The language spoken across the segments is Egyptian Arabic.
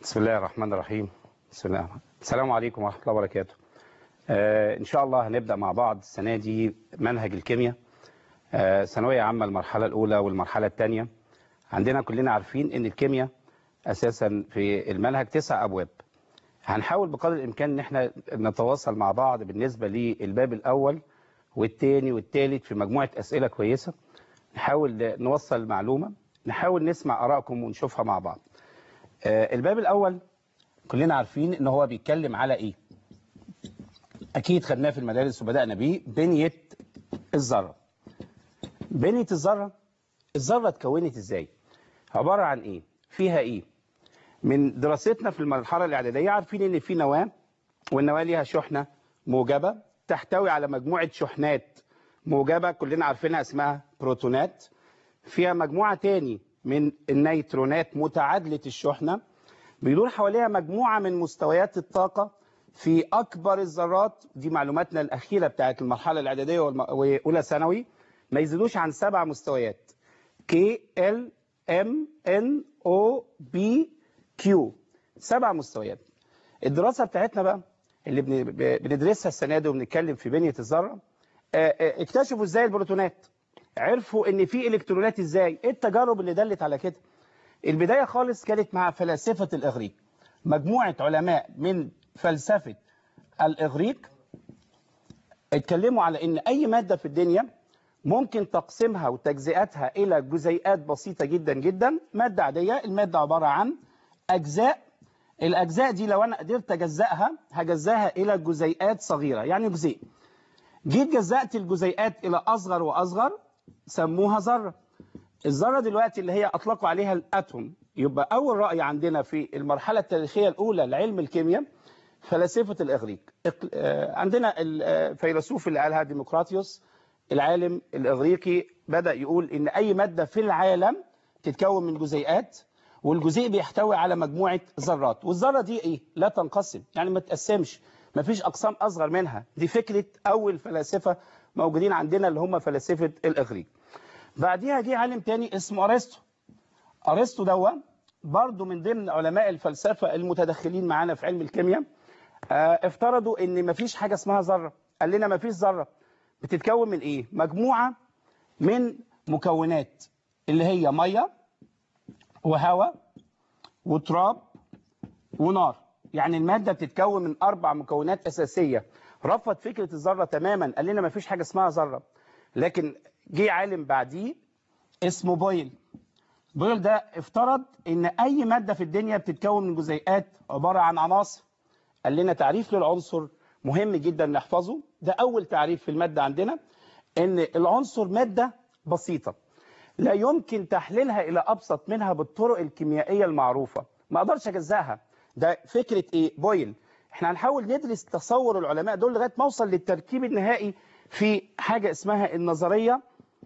بسم الله الرحمن الرحيم بسم الله السلام عليكم ورحمة الله وبركاته آه إن شاء الله هنبدأ مع بعض السنة دي منهج الكيمياء آه ثانوية عامة المرحلة الأولى والمرحلة الثانية عندنا كلنا عارفين إن الكيمياء أساسا في المنهج تسع أبواب هنحاول بقدر الإمكان إن احنا نتواصل مع بعض بالنسبة للباب الأول والثاني والثالث في مجموعة أسئلة كويسة نحاول نوصل معلومة نحاول نسمع آرائكم ونشوفها مع بعض آه الباب الأول كلنا عارفين ان هو بيتكلم على ايه اكيد خدناه في المدارس وبدأنا بيه بنية الذرة بنية الذرة الذرة اتكونت ازاي عبارة عن ايه فيها ايه من دراستنا في المرحلة الاعدادية عارفين ان في نواة والنواة ليها شحنة موجبة تحتوي على مجموعة شحنات موجبة كلنا عارفينها اسمها بروتونات فيها مجموعة تاني من النيترونات متعادلة الشحنة بيدور حواليها مجموعة من مستويات الطاقة في أكبر الذرات دي معلوماتنا الأخيرة بتاعت المرحلة الإعدادية وأولى ثانوي ما يزيدوش عن سبع مستويات K L M N O B Q سبع مستويات الدراسة بتاعتنا بقى اللي بندرسها السنة دي وبنتكلم في بنية الذرة اكتشفوا ازاي البروتونات عرفوا ان في الكترونات ازاي ايه التجارب اللي دلت على كده البداية خالص كانت مع فلاسفة الإغريق مجموعة علماء من فلسفة الإغريق اتكلموا على ان اي مادة في الدنيا ممكن تقسيمها وتجزئتها الى جزيئات بسيطة جدا جدا مادة عادية المادة عبارة عن اجزاء الاجزاء دي لو انا قدرت اجزأها هجزاها الى جزيئات صغيرة يعني جزيء جيت جزأت الجزيئات الى اصغر واصغر سموها ذره الذرة دلوقتي اللي هي أطلقوا عليها الأتوم يبقى أول رأي عندنا في المرحلة التاريخية الأولى لعلم الكيمياء فلاسفة الإغريق عندنا الفيلسوف اللي قالها ديمقراطيوس العالم الإغريقي بدأ يقول إن أي مادة في العالم تتكون من جزيئات والجزيء بيحتوي على مجموعة ذرات والذرة دي إيه؟ لا تنقسم يعني ما تقسمش ما فيش أقسام أصغر منها دي فكرة أول فلاسفة موجودين عندنا اللي هم فلاسفة الإغريق بعديها جه عالم تاني اسمه ارسطو ارسطو دوا برضه من ضمن علماء الفلسفه المتدخلين معانا في علم الكيمياء اه افترضوا ان مفيش حاجه اسمها ذره قال لنا مفيش ذره بتتكون من ايه مجموعه من مكونات اللي هي ميه وهواء وتراب ونار يعني الماده بتتكون من اربع مكونات اساسيه رفض فكره الذره تماما قال لنا مفيش حاجه اسمها ذره لكن جه عالم بعديه اسمه بويل بويل ده افترض ان اي مادة في الدنيا بتتكون من جزيئات عبارة عن عناصر قال لنا تعريف للعنصر مهم جدا نحفظه ده اول تعريف في المادة عندنا ان العنصر مادة بسيطة لا يمكن تحليلها الى ابسط منها بالطرق الكيميائية المعروفة ما اقدرش اجزاها ده فكرة ايه بويل احنا هنحاول ندرس تصور العلماء دول لغاية ما اوصل للتركيب النهائي في حاجة اسمها النظرية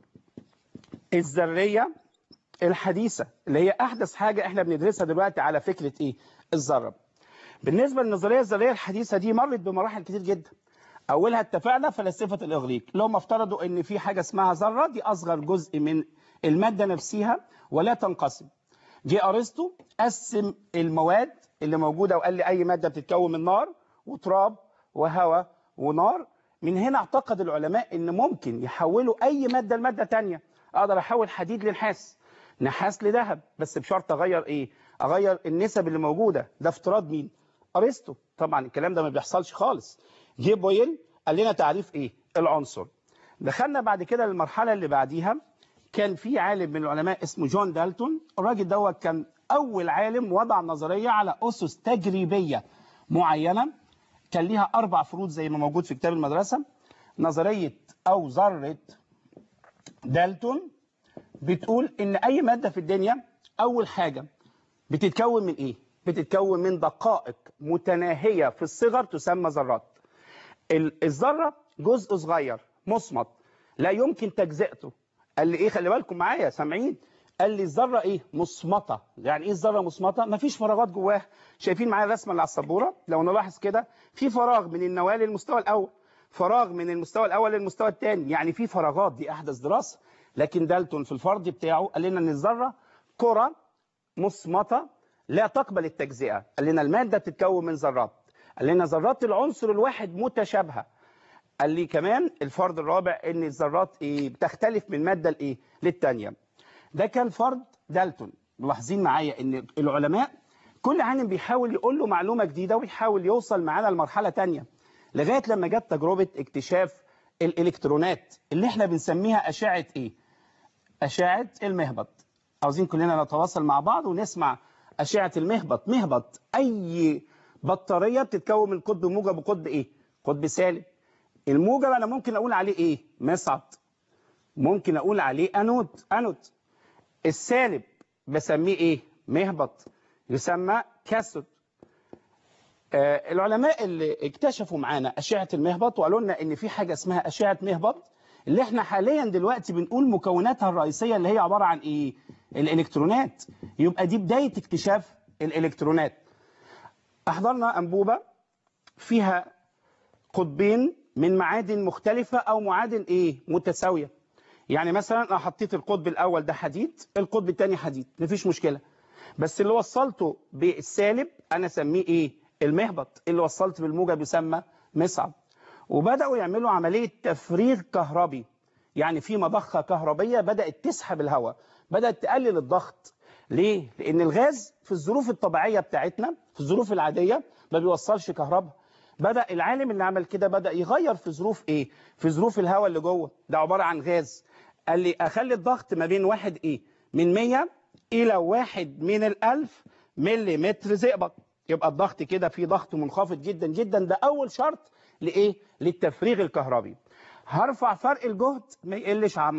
الذرية الحديثة اللي هي أحدث حاجة احنا بندرسها دلوقتي على فكرة إيه؟ الذرة. بالنسبة للنظرية الذرية الحديثة دي مرت بمراحل كتير جدا. أولها اتفقنا فلاسفة الإغريق اللي هم افترضوا إن في حاجة اسمها ذرة دي أصغر جزء من المادة نفسها ولا تنقسم. جه أرسطو قسم المواد اللي موجودة وقال لي أي مادة بتتكون من نار وتراب وهواء ونار من هنا اعتقد العلماء ان ممكن يحولوا اي مادة لمادة تانية اقدر احول حديد لنحاس نحاس لذهب بس بشرط اغير ايه اغير النسب اللي موجودة ده افتراض مين ارسطو طبعا الكلام ده ما بيحصلش خالص جه بويل قال لنا تعريف ايه العنصر دخلنا بعد كده للمرحلة اللي بعديها كان في عالم من العلماء اسمه جون دالتون الراجل دوت كان اول عالم وضع نظرية على اسس تجريبية معينة كان ليها أربع فروض زي ما موجود في كتاب المدرسة نظرية أو ذرة دالتون بتقول إن أي مادة في الدنيا أول حاجة بتتكون من إيه؟ بتتكون من دقائق متناهية في الصغر تسمى ذرات الذرة جزء صغير مصمت لا يمكن تجزئته قال لي إيه خلي بالكم معايا سامعين قال لي الذره ايه مصمته يعني ايه الذره مصمته مفيش فراغات جواها شايفين معايا الرسمه اللي على السبوره لو نلاحظ كده في فراغ من النواه للمستوى الاول فراغ من المستوى الاول للمستوى الثاني يعني في فراغات دي احدث دراسه لكن دالتون في الفرض بتاعه قال لنا ان الذره كره مصمته لا تقبل التجزئة قال لنا المادة بتتكون من ذرات قال لنا ذرات العنصر الواحد متشابهة قال لي كمان الفرض الرابع ان الذرات ايه بتختلف من مادة لايه للتانية ده كان فرض دالتون ملاحظين معايا ان العلماء كل عالم بيحاول يقول له معلومة جديدة ويحاول يوصل معانا لمرحلة تانية لغاية لما جت تجربة اكتشاف الالكترونات اللي احنا بنسميها اشعة ايه اشعة المهبط عاوزين كلنا نتواصل مع بعض ونسمع اشعة المهبط مهبط اي بطارية بتتكون من قطب موجب وقطب ايه قطب سالب الموجب انا ممكن اقول عليه ايه مصعد ممكن اقول عليه انود انود السالب بسميه ايه مهبط يسمى كاثود آه العلماء اللي اكتشفوا معانا اشعه المهبط وقالوا لنا ان في حاجه اسمها اشعه مهبط اللي احنا حاليا دلوقتي بنقول مكوناتها الرئيسيه اللي هي عباره عن ايه الالكترونات يبقى دي بدايه اكتشاف الالكترونات احضرنا انبوبه فيها قطبين من معادن مختلفة أو معادن إيه متساوية يعني مثلا أنا حطيت القطب الأول ده حديد القطب الثاني حديد مفيش مشكلة بس اللي وصلته بالسالب أنا أسميه إيه المهبط اللي وصلت بالموجب يسمى مصعد وبدأوا يعملوا عملية تفريغ كهربي يعني في مضخة كهربية بدأت تسحب الهواء بدأت تقلل الضغط ليه؟ لأن الغاز في الظروف الطبيعية بتاعتنا في الظروف العادية ما بيوصلش كهرباء بدأ العالم اللي عمل كده بدأ يغير في ظروف ايه في ظروف الهواء اللي جوه ده عبارة عن غاز قال لي اخلي الضغط ما بين واحد ايه من 100 الى واحد من الالف مليمتر زئبق يبقى الضغط كده فيه ضغط منخفض جدا جدا ده اول شرط لايه للتفريغ الكهربي هرفع فرق الجهد ما يقلش عن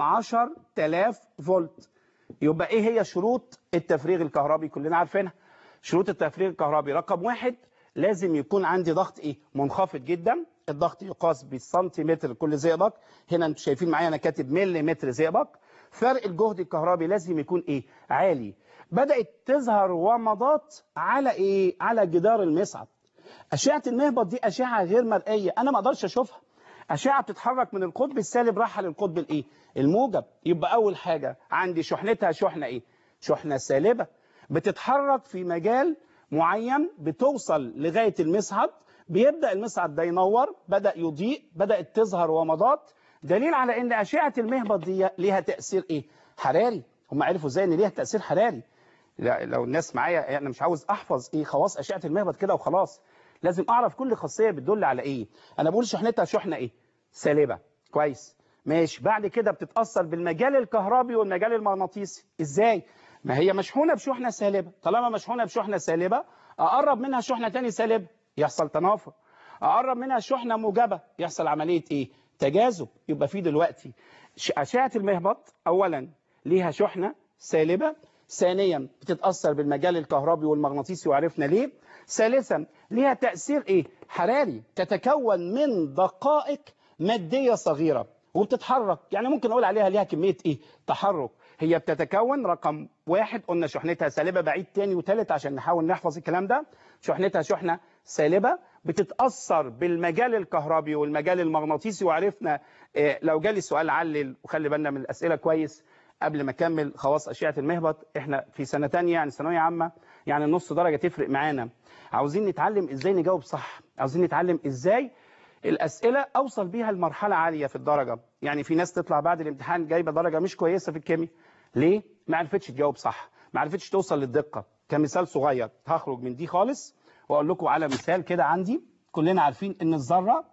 10000 فولت يبقى ايه هي شروط التفريغ الكهربي كلنا عارفينها شروط التفريغ الكهربي رقم واحد لازم يكون عندي ضغط ايه منخفض جدا الضغط يقاس بالسنتيمتر كل زئبق هنا انتم شايفين معايا انا كاتب مليمتر زئبق فرق الجهد الكهربي لازم يكون ايه عالي بدات تظهر ومضات على ايه على جدار المصعد اشعه المهبط دي اشعه غير مرئيه انا ما اقدرش اشوفها اشعه بتتحرك من القطب السالب رايحه للقطب الايه الموجب يبقى اول حاجه عندي شحنتها شحنه ايه شحنه سالبه بتتحرك في مجال معين بتوصل لغاية المصعد بيبدأ المصعد ده ينور بدأ يضيء بدأت تظهر ومضات دليل على ان أشعة المهبط دي ليها تأثير ايه حراري هم عرفوا ازاي ان ليها تأثير حراري لا لو الناس معايا انا مش عاوز احفظ ايه خواص أشعة المهبط كده وخلاص لازم اعرف كل خاصية بتدل على ايه انا بقول شحنتها شحنة ايه سالبة كويس ماشي بعد كده بتتأثر بالمجال الكهربي والمجال المغناطيسي ازاي ما هي مشحونة بشحنة سالبة طالما مشحونة بشحنة سالبة أقرب منها شحنة تاني سالبة يحصل تنافر أقرب منها شحنة موجبة يحصل عملية إيه تجاذب يبقى في دلوقتي أشعة المهبط أولا ليها شحنة سالبة ثانيا بتتأثر بالمجال الكهربي والمغناطيسي وعرفنا ليه ثالثا ليها تأثير إيه حراري تتكون من دقائق مادية صغيرة وبتتحرك يعني ممكن أقول عليها ليها كمية إيه تحرك هي بتتكون رقم واحد قلنا شحنتها سالبة بعيد تاني وتالت عشان نحاول نحفظ الكلام ده شحنتها شحنة سالبة بتتأثر بالمجال الكهربي والمجال المغناطيسي وعرفنا إيه لو جالي سؤال علل وخلي بالنا من الأسئلة كويس قبل ما أكمل خواص أشعة المهبط إحنا في سنة تانية يعني ثانوية عامة يعني النص درجة تفرق معانا عاوزين نتعلم إزاي نجاوب صح عاوزين نتعلم إزاي الأسئلة أوصل بيها لمرحلة عالية في الدرجة يعني في ناس تطلع بعد الامتحان جايبة درجة مش كويسة في الكيمياء ليه؟ ما عرفتش تجاوب صح ما عرفتش توصل للدقة كمثال صغير هخرج من دي خالص وأقول لكم على مثال كده عندي كلنا عارفين إن الذرة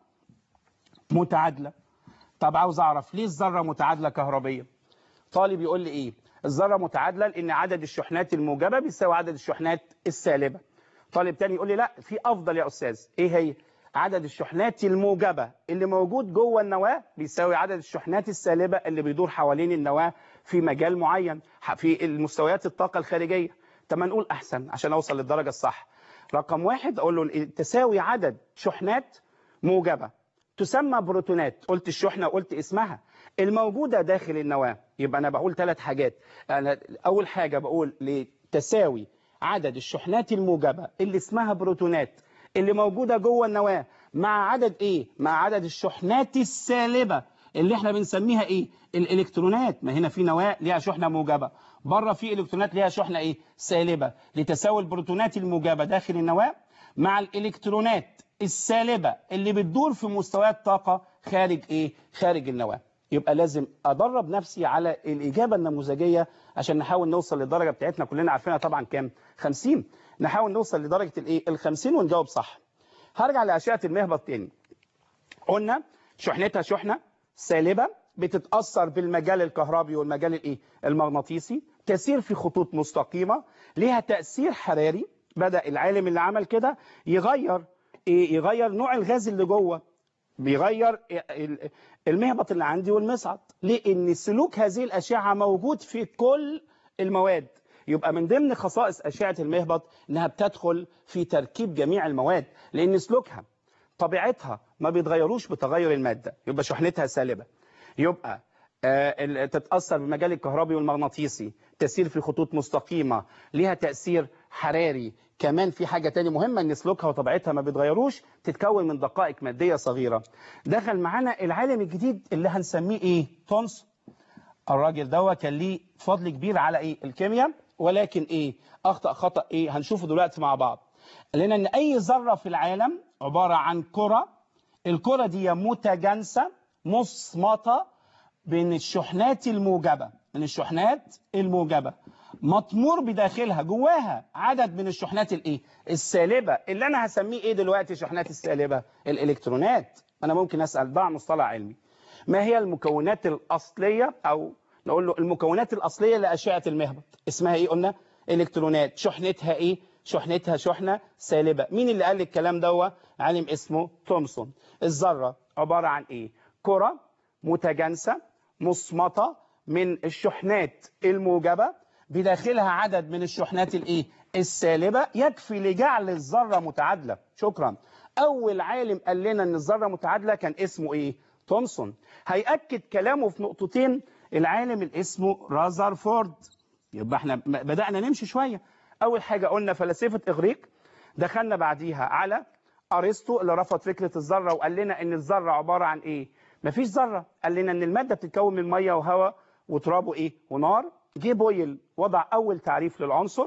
متعادلة طب عاوز أعرف ليه الذرة متعادلة كهربية طالب يقول لي إيه الذرة متعادلة لأن عدد الشحنات الموجبة بيساوي عدد الشحنات السالبة طالب تاني يقول لي لا في أفضل يا أستاذ إيه هي عدد الشحنات الموجبة اللي موجود جوه النواة بيساوي عدد الشحنات السالبة اللي بيدور حوالين النواة في مجال معين في المستويات الطاقة الخارجية طب ما نقول أحسن عشان أوصل للدرجة الصح رقم واحد أقول له تساوي عدد شحنات موجبة تسمى بروتونات قلت الشحنة وقلت اسمها الموجودة داخل النواة يبقى أنا بقول ثلاث حاجات أنا أول حاجة بقول لتساوي عدد الشحنات الموجبة اللي اسمها بروتونات اللي موجودة جوه النواة مع عدد ايه مع عدد الشحنات السالبة اللي احنا بنسميها ايه الالكترونات ما هنا في نواه ليها شحنه موجبه بره في الكترونات ليها شحنه ايه سالبه لتساوي البروتونات الموجبه داخل النواه مع الالكترونات السالبه اللي بتدور في مستويات طاقه خارج ايه خارج النواه يبقى لازم ادرب نفسي على الاجابه النموذجيه عشان نحاول نوصل للدرجه بتاعتنا كلنا عارفينها طبعا كام 50 نحاول نوصل لدرجه الايه ال 50 ونجاوب صح هرجع لاشعه المهبط تاني قلنا شحنتها شحنه سالبه بتتاثر بالمجال الكهربي والمجال الايه المغناطيسي تسير في خطوط مستقيمه ليها تاثير حراري بدا العالم اللي عمل كده يغير ايه يغير نوع الغاز اللي جوه بيغير المهبط اللي عندي والمصعد لان سلوك هذه الاشعه موجود في كل المواد يبقى من ضمن خصائص اشعه المهبط انها بتدخل في تركيب جميع المواد لان سلوكها طبيعتها ما بيتغيروش بتغير الماده يبقى شحنتها سالبه يبقى آه تتاثر بالمجال الكهربي والمغناطيسي تسير في خطوط مستقيمه ليها تاثير حراري كمان في حاجة تاني مهمة ان سلوكها وطبيعتها ما بيتغيروش تتكون من دقائق مادية صغيرة دخل معانا العالم الجديد اللي هنسميه ايه تونس الراجل ده كان ليه فضل كبير على ايه الكيمياء ولكن ايه اخطأ خطأ ايه هنشوفه دلوقتي مع بعض قال لنا ان اي ذرة في العالم عبارة عن كرة الكرة دي متجانسة مصمتة بين الشحنات الموجبة من الشحنات الموجبة مطمور بداخلها جواها عدد من الشحنات الايه السالبه اللي انا هسميه ايه دلوقتي الشحنات السالبه الالكترونات انا ممكن اسال ضع مصطلح علمي ما هي المكونات الاصليه او نقول له المكونات الاصليه لاشعه المهبط اسمها ايه قلنا الكترونات شحنتها ايه شحنتها شحنه سالبه مين اللي قال الكلام ده عالم اسمه تومسون الذره عباره عن ايه كره متجانسه مصمته من الشحنات الموجبه بداخلها عدد من الشحنات الايه السالبه يكفي لجعل الذره متعادله شكرا اول عالم قال لنا ان الذره متعادله كان اسمه ايه تومسون هياكد كلامه في نقطتين العالم اللي اسمه رازرفورد يبقى احنا بدانا نمشي شويه اول حاجه قلنا فلاسفه اغريق دخلنا بعديها على ارسطو اللي رفض فكره الذره وقال لنا ان الذره عباره عن ايه مفيش ذره قال لنا ان الماده بتتكون من ميه وهواء وتراب وايه ونار جه بويل وضع اول تعريف للعنصر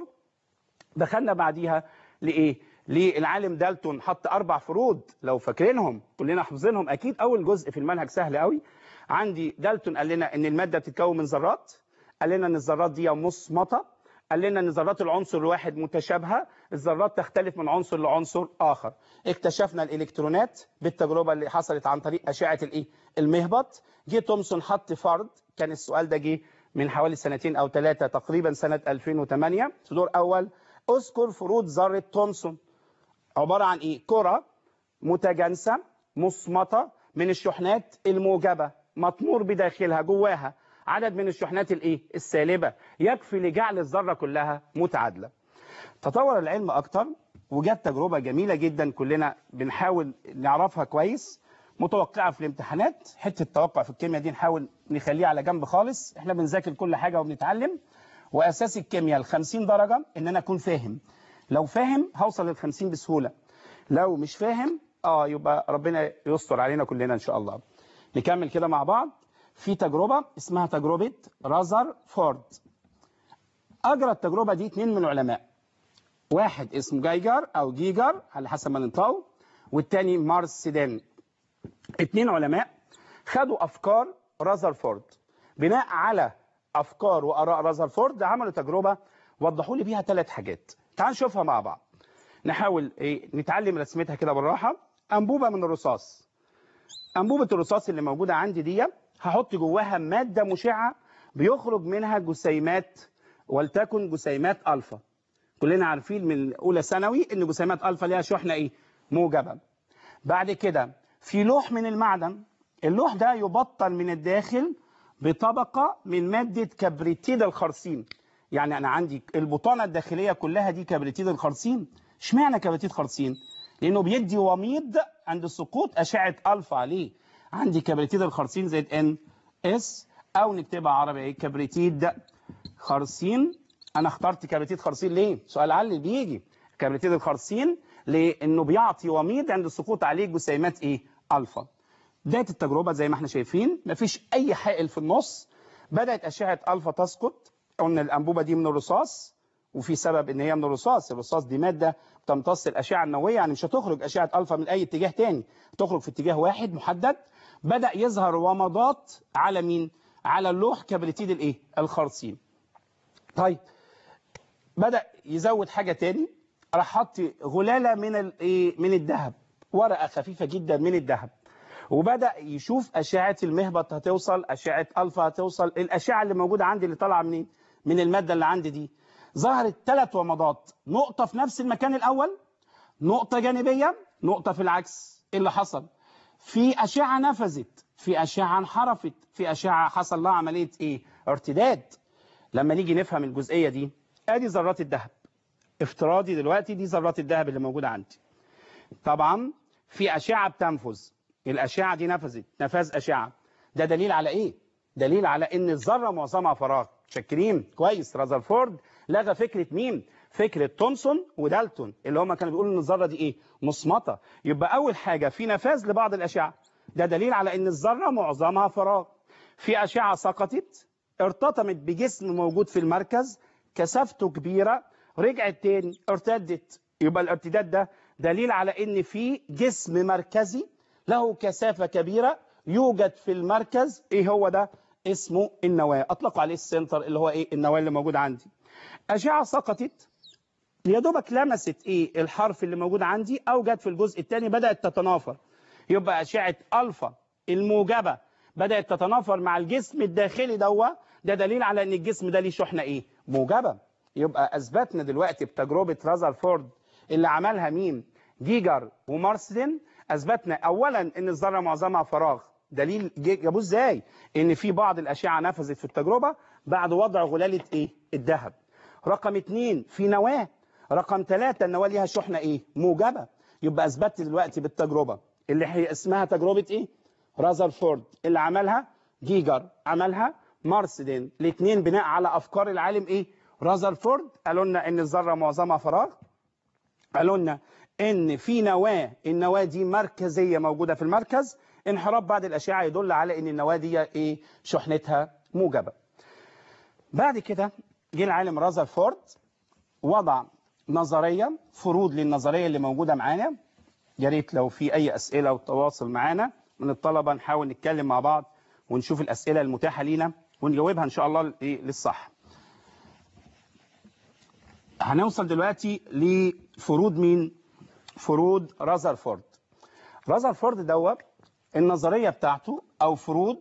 دخلنا بعديها لايه للعالم دالتون حط اربع فروض لو فاكرينهم كلنا حافظينهم اكيد اول جزء في المنهج سهل قوي عندي دالتون قال لنا ان الماده بتتكون من ذرات قال لنا ان الذرات دي مصمته قال لنا ان ذرات العنصر الواحد متشابهه الذرات تختلف من عنصر لعنصر اخر اكتشفنا الالكترونات بالتجربه اللي حصلت عن طريق اشعه الايه المهبط جه تومسون حط فرض كان السؤال ده جه من حوالي سنتين او ثلاثه تقريبا سنه 2008 في دور اول اذكر فروض ذره تومسون عباره عن ايه كره متجانسه مصمته من الشحنات الموجبه مطمور بداخلها جواها عدد من الشحنات الايه السالبه يكفي لجعل الذره كلها متعادله تطور العلم اكتر وجت تجربه جميله جدا كلنا بنحاول نعرفها كويس متوقعه في الامتحانات حته التوقع في الكيمياء دي نحاول نخليها على جنب خالص احنا بنذاكر كل حاجه وبنتعلم واساس الكيمياء ال 50 درجه ان انا اكون فاهم لو فاهم هوصل لل 50 بسهوله لو مش فاهم اه يبقى ربنا يستر علينا كلنا ان شاء الله نكمل كده مع بعض في تجربه اسمها تجربه رازر فورد اجرى التجربه دي اثنين من العلماء واحد اسمه جايجر او جيجر على حسب ما ننطقه والتاني مارس سيدان اثنين علماء خدوا افكار رازرفورد بناء على افكار واراء رازرفورد عملوا تجربه وضحوا لي بيها ثلاث حاجات تعال نشوفها مع بعض نحاول ايه نتعلم رسمتها كده بالراحه انبوبه من الرصاص انبوبه الرصاص اللي موجوده عندي دي هحط جواها ماده مشعه بيخرج منها جسيمات ولتكن جسيمات الفا كلنا عارفين من اولى ثانوي ان جسيمات الفا ليها شحنه ايه موجبه بعد كده في لوح من المعدن اللوح ده يبطل من الداخل بطبقه من ماده كبريتيد الخرسين يعني انا عندي البطانه الداخليه كلها دي كبريتيد الخرسين اشمعنى كبريتيد خرسين لانه بيدي وميض عند سقوط اشعه الفا عليه عندي كبريتيد الخرسين زائد ان اس او نكتبها عربي ايه كبريتيد خرسين انا اخترت كبريتيد خرسين ليه سؤال علي بيجي كبريتيد الخرسين لانه بيعطي وميض عند السقوط عليه جسيمات ايه الفا بدايه التجربه زي ما احنا شايفين مفيش اي حائل في النص بدات اشعه الفا تسقط قلنا الانبوبه دي من الرصاص وفي سبب ان هي من الرصاص الرصاص دي ماده بتمتص الاشعه النوويه يعني مش هتخرج اشعه الفا من اي اتجاه تاني تخرج في اتجاه واحد محدد بدا يظهر ومضات على مين على اللوح كبريتيد الايه الخرسيم طيب بدا يزود حاجه تاني راح حط غلاله من الايه من الذهب ورقه خفيفه جدا من الذهب وبدا يشوف اشعه المهبط هتوصل اشعه الفا هتوصل الاشعه اللي موجوده عندي اللي طالعه منين من الماده اللي عندي دي ظهرت ثلاث ومضات نقطه في نفس المكان الاول نقطه جانبيه نقطه في العكس ايه اللي حصل في اشعه نفذت في اشعه انحرفت في اشعه حصل لها عمليه ايه ارتداد لما نيجي نفهم الجزئيه دي ادي ذرات الذهب افتراضي دلوقتي دي ذرات الذهب اللي موجوده عندي طبعا في اشعه بتنفذ الاشعه دي نفذت نفاذ اشعه ده دليل على ايه دليل على ان الذره معظمها فراغ شاكرين كويس رازرفورد لغى فكره مين فكره تومسون ودالتون اللي هم كانوا بيقولوا ان الذره دي ايه مصمته يبقى اول حاجه في نفاذ لبعض الاشعه ده دليل على ان الذره معظمها فراغ في اشعه سقطت ارتطمت بجسم موجود في المركز كثافته كبيره رجعت تاني ارتدت يبقى الارتداد ده دليل على ان في جسم مركزي له كثافه كبيره يوجد في المركز ايه هو ده اسمه النواه اطلقوا عليه السنتر اللي هو ايه النواه اللي موجود عندي اشعه سقطت يا دوبك لمست ايه الحرف اللي موجود عندي او جت في الجزء الثاني بدات تتنافر يبقى اشعه الفا الموجبه بدات تتنافر مع الجسم الداخلي دوا ده دليل على ان الجسم ده ليه شحنه ايه موجبه يبقى اثبتنا دلوقتي بتجربه رازرفورد اللي عملها مين جيجر ومارسلين اثبتنا اولا ان الذره معظمها فراغ دليل جابوه ازاي ان في بعض الاشعه نفذت في التجربه بعد وضع غلاله ايه الذهب رقم اثنين في نواه رقم ثلاثة النواه ليها شحنه ايه موجبه يبقى اثبتت دلوقتي بالتجربه اللي هي اسمها تجربه ايه رازرفورد اللي عملها جيجر عملها مارسلين الاثنين بناء على افكار العالم ايه رازرفورد قالوا لنا ان الذره معظمها فراغ قالوا لنا ان في نواه النواه دي مركزيه موجوده في المركز انحراف بعض الاشعه يدل على ان النواه دي ايه شحنتها موجبه بعد كده جه العالم رازرفورد وضع نظريه فروض للنظريه اللي موجوده معانا يا ريت لو في اي اسئله وتواصل معانا من الطلبه نحاول نتكلم مع بعض ونشوف الاسئله المتاحه لينا ونجاوبها ان شاء الله للصح هنوصل دلوقتي لفروض مين فروض رازرفورد رازرفورد دوت النظريه بتاعته او فروض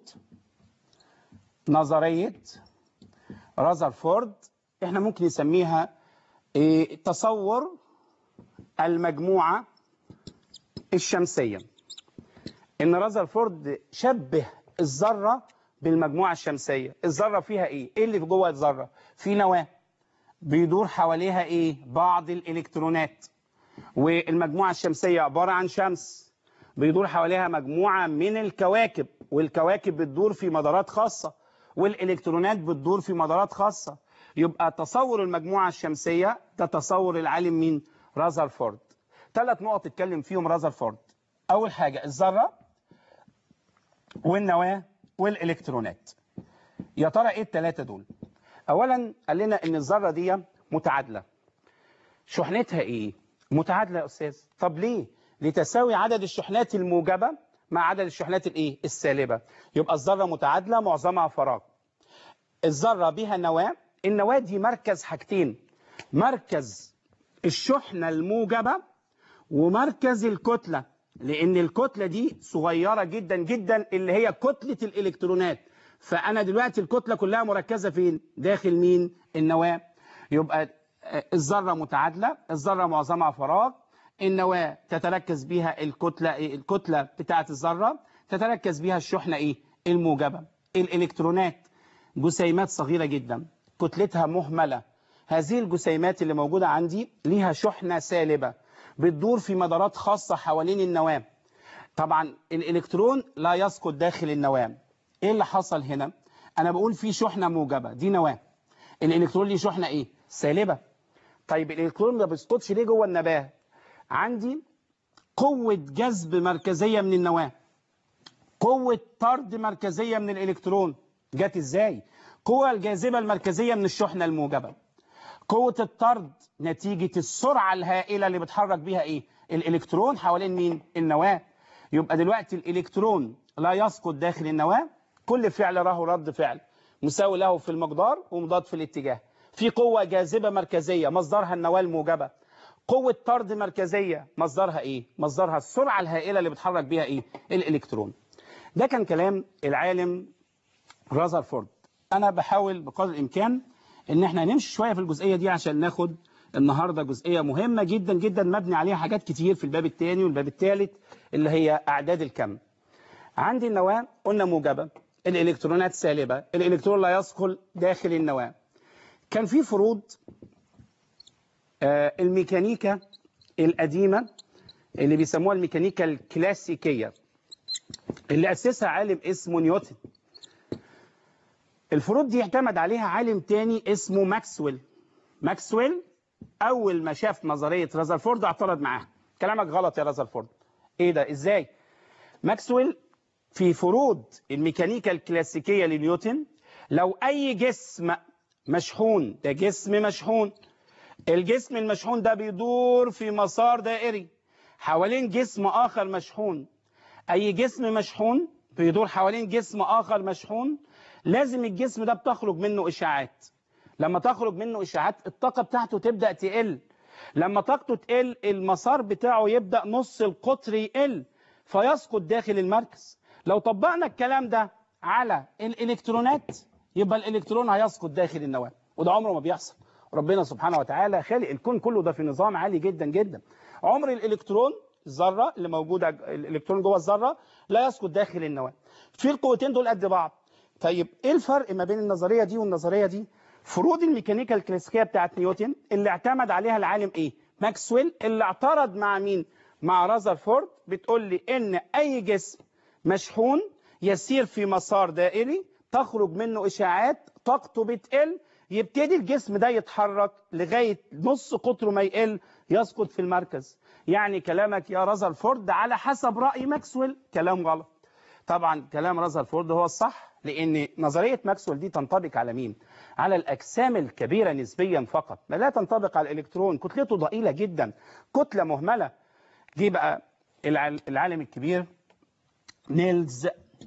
نظريه رازرفورد احنا ممكن نسميها إيه تصور المجموعه الشمسيه ان رازرفورد شبه الذره بالمجموعه الشمسيه الذره فيها ايه ايه اللي في جوه الذره في نواه بيدور حواليها ايه بعض الالكترونات والمجموعه الشمسيه عباره عن شمس بيدور حواليها مجموعه من الكواكب والكواكب بتدور في مدارات خاصه والالكترونات بتدور في مدارات خاصه يبقى تصور المجموعه الشمسيه ده تصور العالم مين رازرفورد ثلاث نقط اتكلم فيهم رازرفورد اول حاجه الذره والنواه والالكترونات يا ترى ايه الثلاثه دول اولا قال لنا ان الذره دي متعادله شحنتها ايه متعادله يا استاذ طب ليه لتساوي عدد الشحنات الموجبه مع عدد الشحنات الايه السالبه يبقى الذره متعادله معظمها فراغ الذره بها نواه النواه دي مركز حاجتين مركز الشحنه الموجبه ومركز الكتله لان الكتله دي صغيره جدا جدا اللي هي كتله الالكترونات فانا دلوقتي الكتله كلها مركزه فين داخل مين النواه يبقى الذره متعادله الذره معظمها فراغ النواه تتركز بها الكتله الكتله بتاعه الذره تتركز بها الشحنه ايه الموجبه الالكترونات جسيمات صغيره جدا كتلتها مهمله هذه الجسيمات اللي موجوده عندي ليها شحنه سالبه بتدور في مدارات خاصه حوالين النواه طبعا الالكترون لا يسقط داخل النواه ايه اللي حصل هنا انا بقول في شحنه موجبه دي نواه الالكترون ليه شحنه ايه سالبه طيب الالكترون ما بيسقطش ليه جوه النواه عندي قوه جذب مركزيه من النواه قوة طرد مركزية من الإلكترون جت إزاي؟ قوة الجاذبة المركزية من الشحنة الموجبة قوة الطرد نتيجة السرعة الهائلة اللي بتحرك بيها إيه؟ الإلكترون حوالين مين؟ النواة يبقى دلوقتي الإلكترون لا يسقط داخل النواة كل فعل له رد فعل مساوي له في المقدار ومضاد في الاتجاه في قوة جاذبة مركزية مصدرها النواة الموجبة قوة طرد مركزية مصدرها ايه مصدرها السرعة الهائلة اللي بتحرك بيها ايه الالكترون ده كان كلام العالم رازرفورد انا بحاول بقدر الامكان ان احنا نمشي شوية في الجزئية دي عشان ناخد النهاردة جزئية مهمة جدا جدا مبني عليها حاجات كتير في الباب الثاني والباب الثالث اللي هي اعداد الكم عندي النواة قلنا موجبة الالكترونات سالبة الالكترون لا يدخل داخل النواة كان في فروض آه الميكانيكا القديمة اللي بيسموها الميكانيكا الكلاسيكية اللي أسسها عالم اسمه نيوتن الفروض دي اعتمد عليها عالم تاني اسمه ماكسويل ماكسويل أول ما شاف نظرية رازرفورد اعترض معاها كلامك غلط يا رازرفورد ايه ده ازاي ماكسويل في فروض الميكانيكا الكلاسيكية لنيوتن لو أي جسم مشحون ده جسم مشحون الجسم المشحون ده بيدور في مسار دائري حوالين جسم آخر مشحون أي جسم مشحون بيدور حوالين جسم آخر مشحون لازم الجسم ده بتخرج منه إشاعات لما تخرج منه إشاعات الطاقة بتاعته تبدأ تقل لما طاقته تقل المسار بتاعه يبدأ نص القطر يقل فيسقط داخل المركز لو طبقنا الكلام ده على الإلكترونات يبقى الإلكترون هيسقط داخل النواة وده عمره ما بيحصل ربنا سبحانه وتعالى خالق الكون كله ده في نظام عالي جدا جدا عمر الإلكترون الذرة اللي موجودة الإلكترون جوه الذرة لا يسقط داخل النواة في القوتين دول قد بعض طيب ايه الفرق ما بين النظرية دي والنظرية دي فروض الميكانيكا الكلاسيكية بتاعت نيوتن اللي اعتمد عليها العالم ايه ماكسويل اللي اعترض مع مين مع رازرفورد بتقول لي ان اي جسم مشحون يسير في مسار دائري تخرج منه اشاعات طاقته بتقل يبتدي الجسم ده يتحرك لغاية نص قطره ما يقل يسقط في المركز يعني كلامك يا رازرفورد على حسب رأي ماكسويل كلام غلط طبعا كلام رازرفورد هو الصح لأن نظرية ماكسويل دي تنطبق على مين؟ على الأجسام الكبيرة نسبيا فقط لا تنطبق على الإلكترون كتلته ضئيلة جدا كتلة مهملة جه بقى العالم الكبير نيلز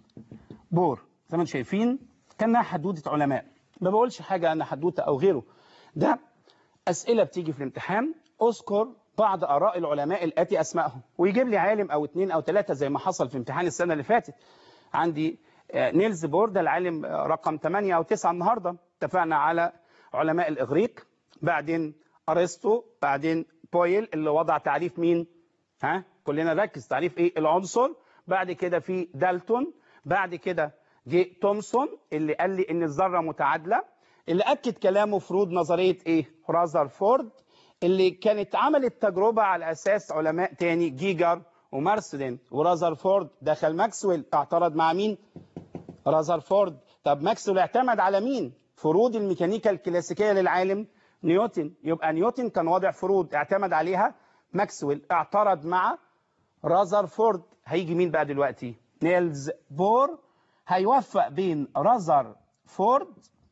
بور زي ما انتم شايفين كانها حدوته علماء ما بقولش حاجه انا حدوته او غيره ده اسئله بتيجي في الامتحان اذكر بعض اراء العلماء الاتي اسمائهم ويجيب لي عالم او اثنين او ثلاثه زي ما حصل في امتحان السنه اللي فاتت عندي نيلز بور ده العالم رقم 8 او 9 النهارده اتفقنا على علماء الاغريق بعدين ارسطو بعدين بويل اللي وضع تعريف مين ها كلنا نركز تعريف ايه العنصر بعد كده في دالتون بعد كده جه تومسون اللي قال لي ان الذره متعادله اللي اكد كلامه فروض نظريه ايه رازرفورد اللي كانت عملت تجربه على اساس علماء تاني جيجر ومارسلين ورازرفورد دخل ماكسويل اعترض مع مين رازرفورد طب ماكسويل اعتمد على مين فروض الميكانيكا الكلاسيكيه للعالم نيوتن يبقى نيوتن كان واضع فروض اعتمد عليها ماكسويل اعترض مع رازرفورد هيجي مين بقى دلوقتي نيلز بور هيوفق بين رازرفورد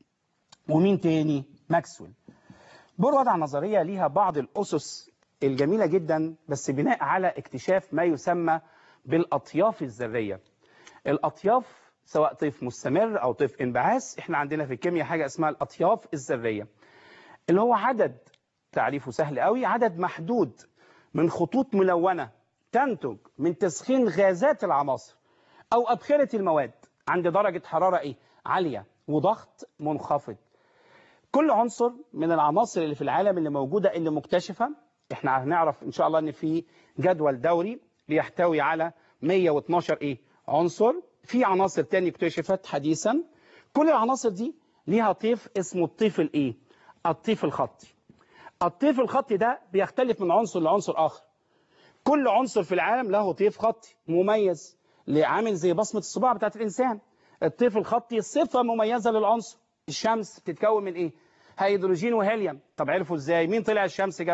ومين تاني ماكسويل بور وضع نظرية ليها بعض الأسس الجميلة جدا بس بناء على اكتشاف ما يسمى بالأطياف الذرية الأطياف سواء طيف مستمر أو طيف انبعاث احنا عندنا في الكيمياء حاجة اسمها الأطياف الذرية اللي هو عدد تعريفه سهل قوي عدد محدود من خطوط ملونة تنتج من تسخين غازات العناصر أو أبخرة المواد عند درجة حرارة إيه؟ عالية وضغط منخفض كل عنصر من العناصر اللي في العالم اللي موجودة اللي مكتشفة احنا هنعرف ان شاء الله ان في جدول دوري بيحتوي على 112 ايه عنصر في عناصر تاني اكتشفت حديثا كل العناصر دي ليها طيف اسمه الطيف الايه الطيف الخطي الطيف الخطي ده بيختلف من عنصر لعنصر اخر كل عنصر في العالم له طيف خطي مميز عامل زي بصمة الصباع بتاعت الإنسان الطيف الخطي صفة مميزة للعنصر الشمس بتتكون من إيه؟ هيدروجين وهيليوم طب عرفوا إزاي؟ مين طلع الشمس جابها؟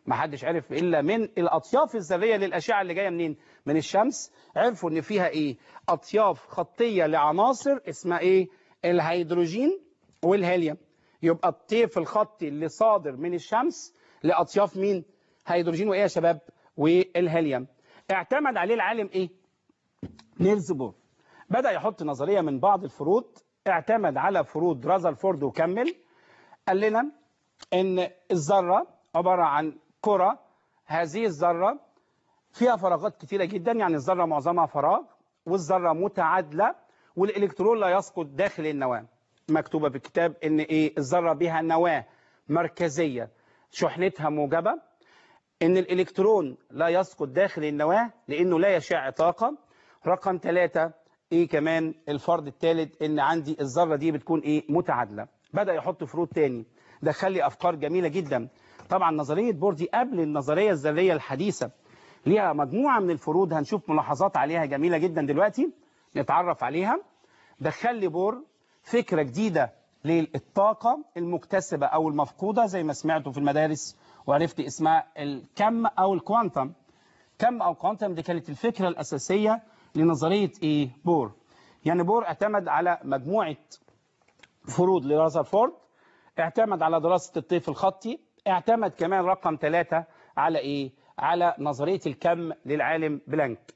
ما حدش عرف الا من الاطياف الذريه للاشعه اللي جايه منين من الشمس عرفوا ان فيها ايه اطياف خطيه لعناصر اسمها ايه الهيدروجين والهيليوم يبقى الطيف الخطي اللي صادر من الشمس لاطياف مين هيدروجين وايه يا شباب والهيليوم اعتمد عليه العالم ايه نيلز بور بدا يحط نظريه من بعض الفروض اعتمد على فروض رازرفورد وكمل قال لنا ان الذره عباره عن كره هذه الذره فيها فراغات كتيره جدا يعني الذره معظمها فراغ والذره متعادله والالكترون لا يسقط داخل النواه مكتوبه في الكتاب ان ايه الذره بها نواه مركزيه شحنتها موجبه ان الالكترون لا يسقط داخل النواه لانه لا يشع طاقه رقم ثلاثة ايه كمان الفرض الثالث ان عندي الذره دي بتكون ايه متعادله بدا يحط فروض تاني دخل لي افكار جميله جدا طبعا نظريه بوردي قبل النظريه الذريه الحديثه ليها مجموعه من الفروض هنشوف ملاحظات عليها جميله جدا دلوقتي نتعرف عليها دخل لي بور فكره جديده للطاقه المكتسبه او المفقوده زي ما سمعتوا في المدارس وعرفت اسمها الكم او الكوانتم كم او كوانتم دي كانت الفكره الاساسيه لنظريه ايه بور يعني بور اعتمد على مجموعه فروض لرازرفورد اعتمد على دراسه الطيف الخطي اعتمد كمان رقم ثلاثة على ايه على نظريه الكم للعالم بلانك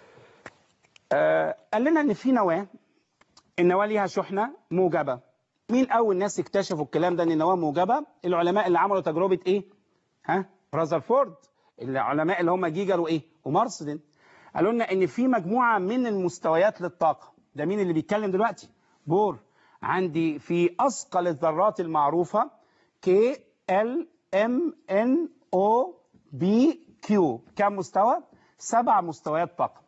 آه قال لنا ان في نواه النواه ليها شحنه موجبه مين اول ناس اكتشفوا الكلام ده ان النواه موجبه العلماء اللي عملوا تجربه ايه ها رازرفورد العلماء اللي هم جيجر وايه ومارسدن قالوا لنا ان في مجموعه من المستويات للطاقه ده مين اللي بيتكلم دلوقتي بور عندي في اثقل الذرات المعروفه كي ال ام ان او بي كيو كم مستوى سبع مستويات طاقه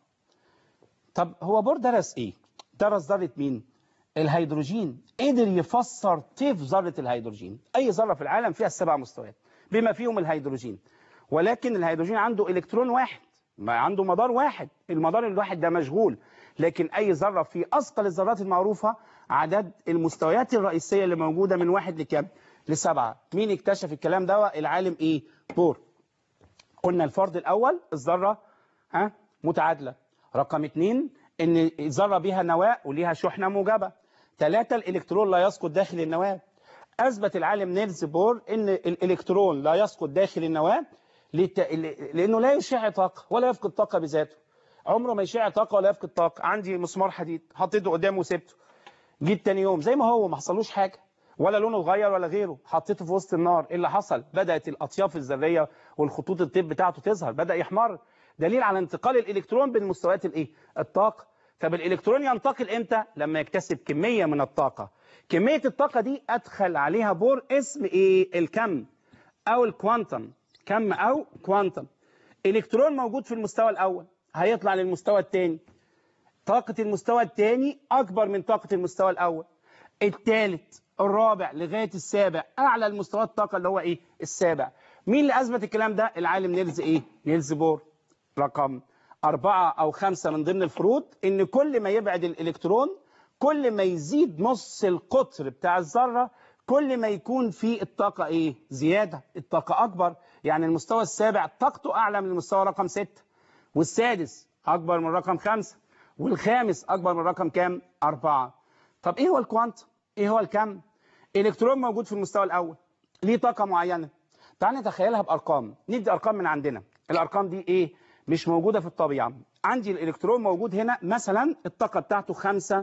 طب هو بور درس ايه درس ذره مين الهيدروجين قدر يفسر طيف ذره الهيدروجين اي ذره في العالم فيها السبع مستويات بما فيهم الهيدروجين ولكن الهيدروجين عنده الكترون واحد ما عنده مدار واحد المدار الواحد ده مشغول لكن اي ذره في اثقل الذرات المعروفه عدد المستويات الرئيسيه اللي موجوده من واحد لكام لسبعه مين اكتشف الكلام ده العالم ايه بور قلنا الفرض الاول الذره ها متعادله رقم اثنين ان الذره بها نواه وليها شحنه موجبه ثلاثه الالكترون لا يسقط داخل النواه اثبت العالم نيلز بور ان الالكترون لا يسقط داخل النواه لت... لانه لا يشع طاقه ولا يفقد طاقه بذاته عمره ما يشع طاقه ولا يفقد طاقه عندي مسمار حديد حطيته قدامه وسبته جيت تاني يوم زي ما هو ما حصلوش حاجه ولا لونه اتغير ولا غيره حطيته في وسط النار ايه اللي حصل بدات الاطياف الذريه والخطوط الطيب بتاعته تظهر بدا يحمر دليل على انتقال الالكترون بين مستويات الايه الطاقه طب الالكترون ينتقل امتى لما يكتسب كميه من الطاقه كميه الطاقه دي ادخل عليها بور اسم ايه الكم او الكوانتم كم او كوانتم الكترون موجود في المستوى الاول هيطلع للمستوى الثاني طاقه المستوى الثاني اكبر من طاقه المستوى الاول الثالث الرابع لغايه السابع اعلى المستويات الطاقه اللي هو ايه السابع مين اللي اثبت الكلام ده العالم نيلز ايه نيلز بور رقم أربعة أو خمسة من ضمن الفروض إن كل ما يبعد الإلكترون كل ما يزيد نص القطر بتاع الذرة كل ما يكون في الطاقة إيه؟ زيادة الطاقة أكبر يعني المستوى السابع طاقته أعلى من المستوى رقم ستة والسادس أكبر من رقم خمسة والخامس أكبر من رقم كام؟ أربعة طب إيه هو الكوانتم؟ إيه هو الكم؟ إلكترون موجود في المستوى الأول ليه طاقة معينة تعال نتخيلها بأرقام ندي أرقام من عندنا الأرقام دي إيه؟ مش موجودة في الطبيعة عندي الإلكترون موجود هنا مثلا الطاقة بتاعته 5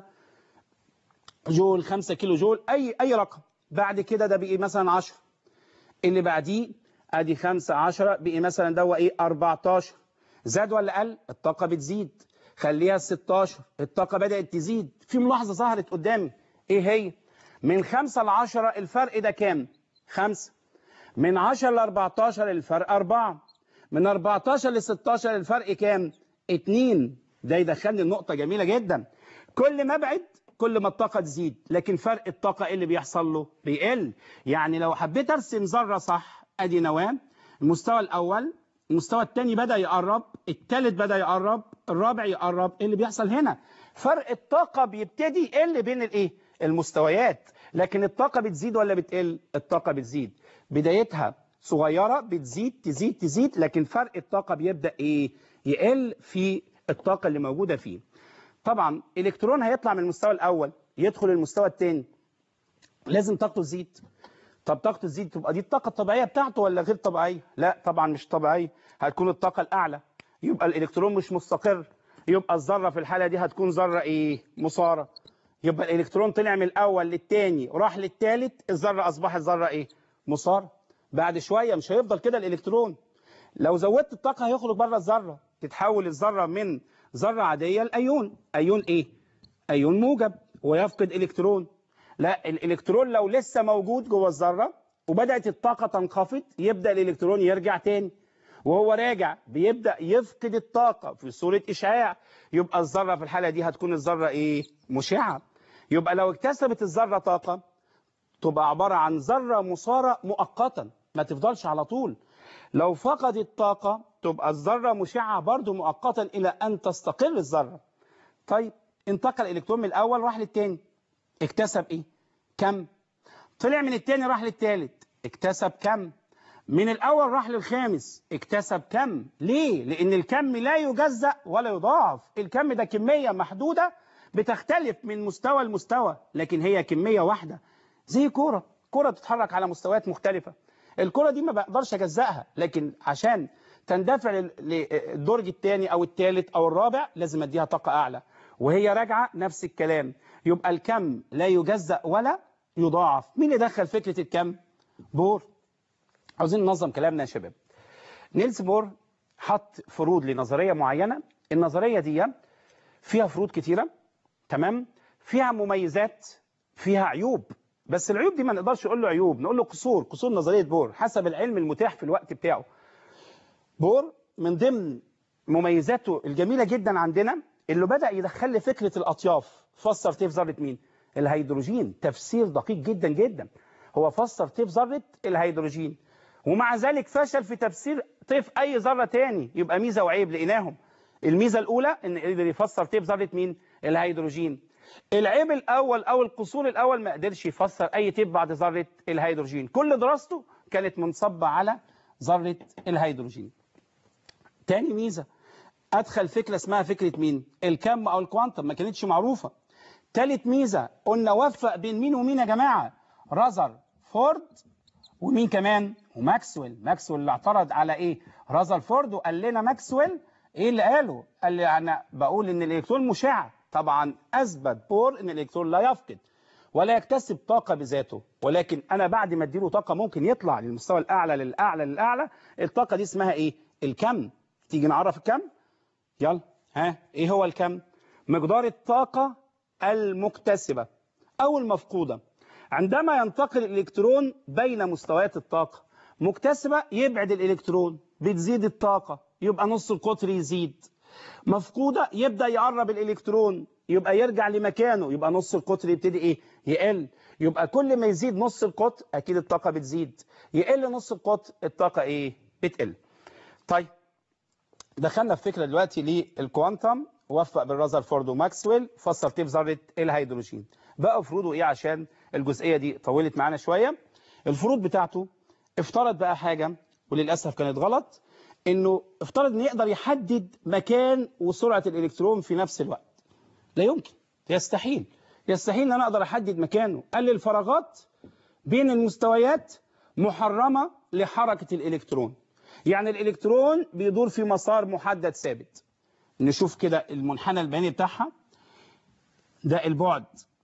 جول 5 كيلو جول أي أي رقم بعد كده ده بقي مثلا 10 اللي بعديه ادي 5 10 بقي مثلا ده ايه 14 زاد ولا قل الطاقة بتزيد خليها 16 الطاقة بدأت تزيد في ملاحظة ظهرت قدامي ايه هي من 5 ل 10 الفرق ده كام 5 من 10 ل 14 الفرق 4 من 14 ل 16 الفرق كام 2 ده يدخلني النقطة جميلة جدا كل ما ابعد كل ما الطاقة تزيد لكن فرق الطاقة ايه اللي بيحصل له بيقل يعني لو حبيت ارسم ذرة صح ادي نواة المستوى الاول المستوى الثاني بدأ يقرب الثالث بدأ يقرب الرابع يقرب ايه اللي بيحصل هنا فرق الطاقة بيبتدي يقل بين الايه المستويات لكن الطاقة بتزيد ولا بتقل الطاقة بتزيد بدايتها صغيرة بتزيد تزيد تزيد لكن فرق الطاقة بيبدأ ايه يقل في الطاقة اللي موجودة فيه طبعا الكترون هيطلع من المستوى الاول يدخل المستوى الثاني لازم طاقته تزيد طب طاقته تزيد تبقى دي الطاقة الطبيعية بتاعته ولا غير طبيعية لا طبعا مش طبيعية هتكون الطاقة الأعلى يبقى الإلكترون مش مستقر يبقى الذرة في الحالة دي هتكون ذرة إيه مسارة يبقى الإلكترون طلع من الأول للتاني وراح للتالت الذرة أصبحت ذرة إيه مسارة بعد شوية مش هيفضل كده الإلكترون لو زودت الطاقة هيخرج بره الذرة تتحول الذرة من ذرة عادية لأيون أيون إيه أيون موجب ويفقد إلكترون لا الإلكترون لو لسه موجود جوه الذرة وبدأت الطاقة تنخفض يبدأ الإلكترون يرجع تاني وهو راجع بيبدأ يفقد الطاقة في صورة إشعاع يبقى الذرة في الحالة دي هتكون الذرة إيه مشعة يبقى لو اكتسبت الذرة طاقة تبقى عبارة عن ذرة مثارة مؤقتا ما تفضلش على طول لو فقدت طاقة تبقى الذرة مشعة برضو مؤقتا إلى أن تستقر الذرة طيب انتقل الإلكترون من الأول راح للتاني اكتسب إيه كم طلع من التاني راح للتالت اكتسب كم من الأول راح للخامس اكتسب كم ليه لأن الكم لا يجزأ ولا يضاعف الكم ده كمية محدودة بتختلف من مستوى لمستوى لكن هي كمية واحدة زي كورة كورة بتتحرك على مستويات مختلفة الكرة دي ما بقدرش اجزأها لكن عشان تندفع للدرج الثاني او الثالث او الرابع لازم اديها طاقة اعلى وهي راجعة نفس الكلام يبقى الكم لا يجزأ ولا يضاعف مين اللي دخل فكرة الكم بور عاوزين ننظم كلامنا يا شباب نيلز بور حط فروض لنظرية معينة النظرية دي فيها فروض كتيرة تمام فيها مميزات فيها عيوب بس العيوب دي ما نقدرش نقول له عيوب نقول له قصور قصور نظرية بور حسب العلم المتاح في الوقت بتاعه بور من ضمن مميزاته الجميلة جدا عندنا اللي بدأ يدخل لي فكرة الأطياف فسر طيف ذرة مين الهيدروجين تفسير دقيق جدا جدا هو فسر طيف ذرة الهيدروجين ومع ذلك فشل في تفسير طيف أي ذرة تاني يبقى ميزة وعيب لقيناهم الميزة الأولى إن قدر يفسر طيف ذرة مين الهيدروجين العيب الأول أو القصور الأول ما قدرش يفسر أي تيب بعد ذرة الهيدروجين كل دراسته كانت منصبة على ذرة الهيدروجين تاني ميزة أدخل فكرة اسمها فكرة مين الكم أو الكوانتم ما كانتش معروفة تالت ميزة قلنا وفق بين مين ومين يا جماعة رازر فورد ومين كمان وماكسويل ماكسويل اللي اعترض على ايه رازر فورد وقال لنا ماكسويل ايه اللي قاله قال لي انا بقول ان الالكترون مشع طبعا اثبت بور ان الالكترون لا يفقد ولا يكتسب طاقه بذاته ولكن انا بعد ما اديله طاقه ممكن يطلع للمستوى الاعلى للاعلى للاعلى الطاقه دي اسمها ايه الكم تيجي نعرف الكم يلا ها ايه هو الكم مقدار الطاقه المكتسبه او المفقوده عندما ينتقل الالكترون بين مستويات الطاقه مكتسبه يبعد الالكترون بتزيد الطاقه يبقى نص القطر يزيد مفقودة يبدأ يقرب الإلكترون يبقى يرجع لمكانه يبقى نص القطر يبتدي إيه يقل يبقى كل ما يزيد نص القطر أكيد الطاقة بتزيد يقل نص القطر الطاقة إيه بتقل طيب دخلنا في فكرة دلوقتي للكوانتم وفق بالرازرفورد وماكسويل فسر طيف ذرة الهيدروجين بقى فروضه إيه عشان الجزئية دي طولت معانا شوية الفروض بتاعته افترض بقى حاجة وللأسف كانت غلط انه افترض ان يقدر يحدد مكان وسرعة الالكترون في نفس الوقت لا يمكن يستحيل يستحيل ان انا اقدر احدد مكانه قال لي الفراغات بين المستويات محرمة لحركة الالكترون يعني الالكترون بيدور في مسار محدد ثابت نشوف كده المنحنى البياني بتاعها ده البعد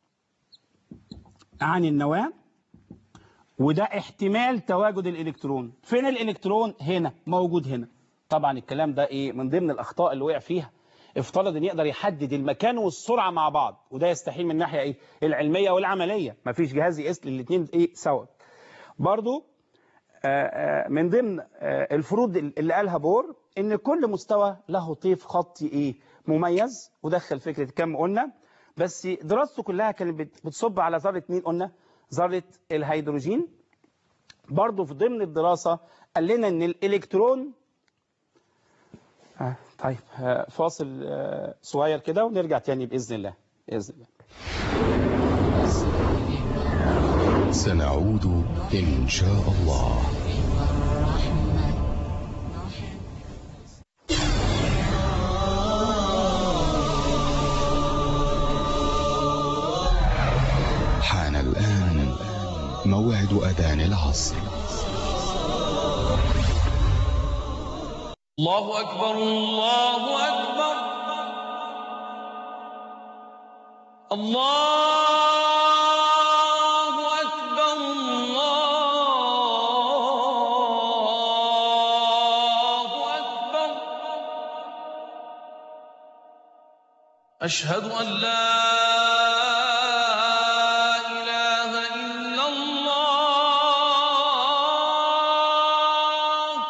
عن النواة وده احتمال تواجد الالكترون فين الالكترون هنا موجود هنا طبعا الكلام ده ايه من ضمن الاخطاء اللي وقع فيها افترض ان يقدر يحدد المكان والسرعه مع بعض وده يستحيل من الناحيه ايه العلميه والعمليه مفيش جهاز يقيس الاثنين ايه سوا برضو آآ آآ من ضمن الفروض اللي قالها بور ان كل مستوى له طيف خطي ايه مميز ودخل فكره كم قلنا بس دراسته كلها كانت بتصب على ذره مين قلنا ذرة الهيدروجين برضو في ضمن الدراسة قال لنا ان الالكترون آه طيب آه فاصل آه صغير كده ونرجع تاني بإذن الله بإذن الله سنعود إن شاء الله موعد أذان العصر الله أكبر الله أكبر الله أكبر الله أكبر أشهد أن لا إله إلا الله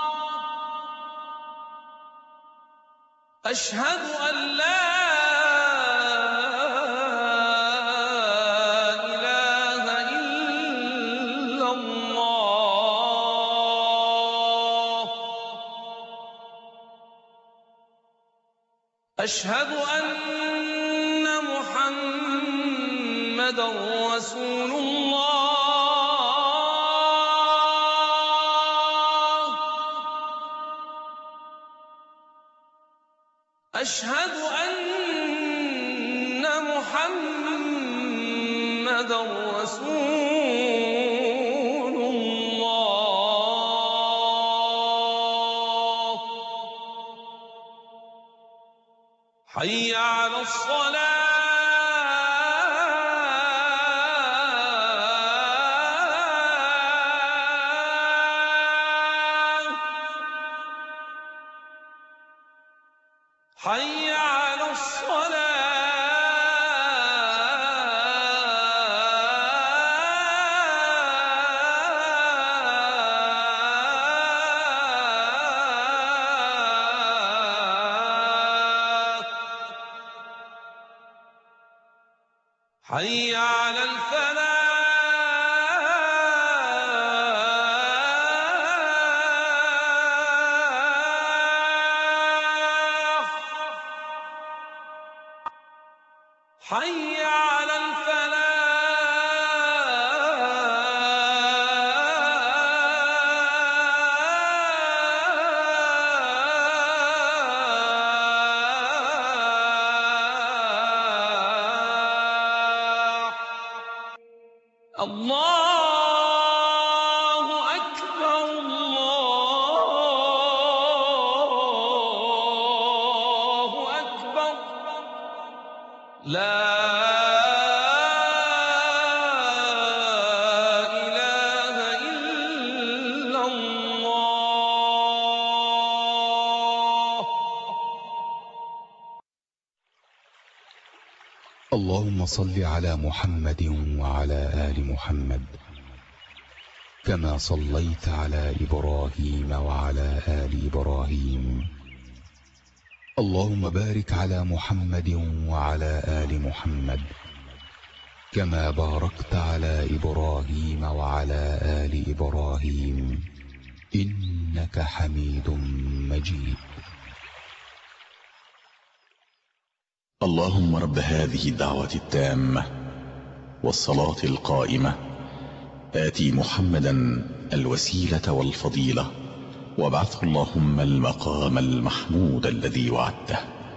أشهد أن لا إله إلا الله أشهد أن محمدا رسول الله أشهد أن محمدا رسول الله حي على الصلاة حي على الصلاة حي على الفلاح حي على الفلاح الله أكبر الله أكبر لا إله إلا الله اللهم صل على محمد وعلى آل محمد كما صليت على إبراهيم وعلى آل إبراهيم اللهم بارك على محمد وعلى آل محمد كما باركت على إبراهيم وعلى آل إبراهيم إنك حميد مجيد اللهم رب هذه الدعوة التامة والصلاة القائمة آتي محمدا الوسيلة والفضيلة وابعثه اللهم المقام المحمود الذي وعدته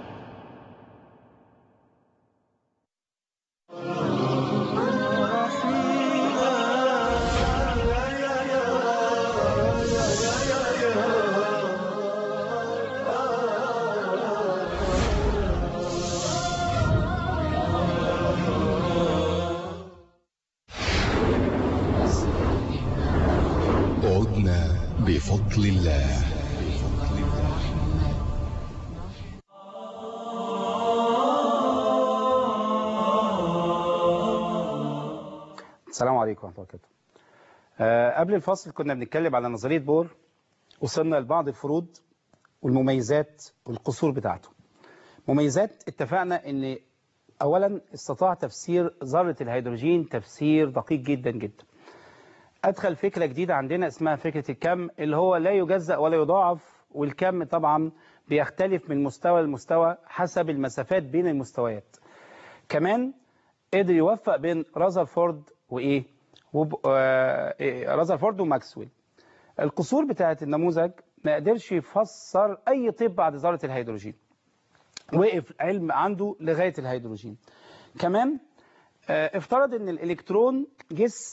عدنا بفضل الله السلام عليكم ورحمة الله وبركاته آه، قبل الفصل كنا بنتكلم على نظرية بور وصلنا لبعض الفروض والمميزات والقصور بتاعته مميزات اتفقنا ان اولا استطاع تفسير ذرة الهيدروجين تفسير دقيق جدا جدا ادخل فكرة جديدة عندنا اسمها فكرة الكم اللي هو لا يجزأ ولا يضاعف والكم طبعا بيختلف من مستوى لمستوى حسب المسافات بين المستويات كمان قدر يوفق بين رازرفورد وايه وب... آه... إيه، رازرفورد وماكسويل القصور بتاعت النموذج ما قدرش يفسر اي طب بعد ذره الهيدروجين وقف علم عنده لغايه الهيدروجين كمان آه، افترض ان الالكترون جسم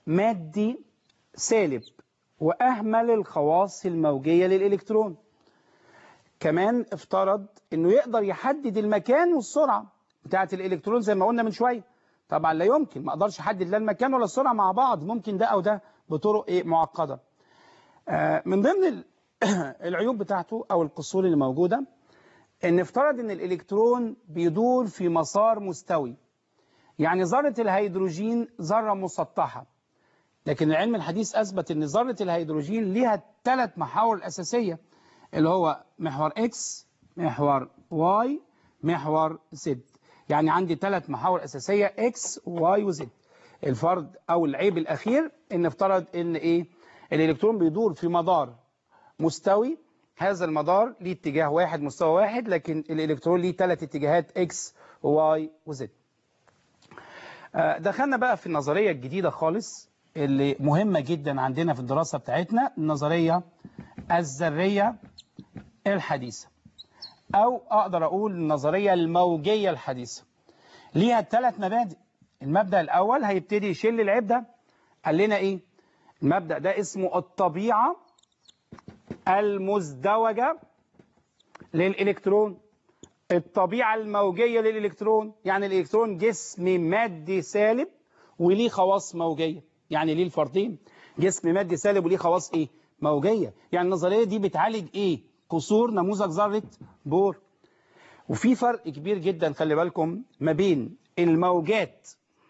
مادي سالب وأهمل الخواص الموجية للإلكترون كمان افترض انه يقدر يحدد المكان والسرعة بتاعة الإلكترون زي ما قلنا من شوية طبعا لا يمكن ما اقدرش احدد لا المكان ولا السرعة مع بعض ممكن ده او ده بطرق ايه معقدة آه من ضمن ال- العيوب بتاعته او القصور اللي موجودة ان افترض ان الإلكترون بيدور في مسار مستوي يعني ذرة الهيدروجين ذرة مسطحة لكن العلم الحديث أثبت أن ذرة الهيدروجين ليها ثلاث محاور الأساسية اللي هو محور X محور Y محور Z يعني عندي ثلاث محاور أساسية X Y و Z الفرض أو العيب الأخير أن افترض أن إيه الإلكترون بيدور في مدار مستوي هذا المدار ليه اتجاه واحد مستوى واحد لكن الإلكترون ليه ثلاث اتجاهات X و Y و Z آه، دخلنا بقى في النظرية الجديدة خالص اللي مهمة جدا عندنا في الدراسة بتاعتنا النظرية الذرية الحديثة أو أقدر أقول النظرية الموجية الحديثة ليها ثلاث مبادئ المبدأ الأول هيبتدي يشيل العيب ده قال لنا إيه المبدأ ده اسمه الطبيعة المزدوجة للإلكترون الطبيعة الموجية للإلكترون يعني الإلكترون جسم مادي سالب وليه خواص موجية يعني ليه الفردين جسم مادي سالب وليه خواص إيه موجية يعني النظرية دي بتعالج إيه قصور نموذج ذرة بور وفي فرق كبير جدا خلي بالكم ما بين الموجات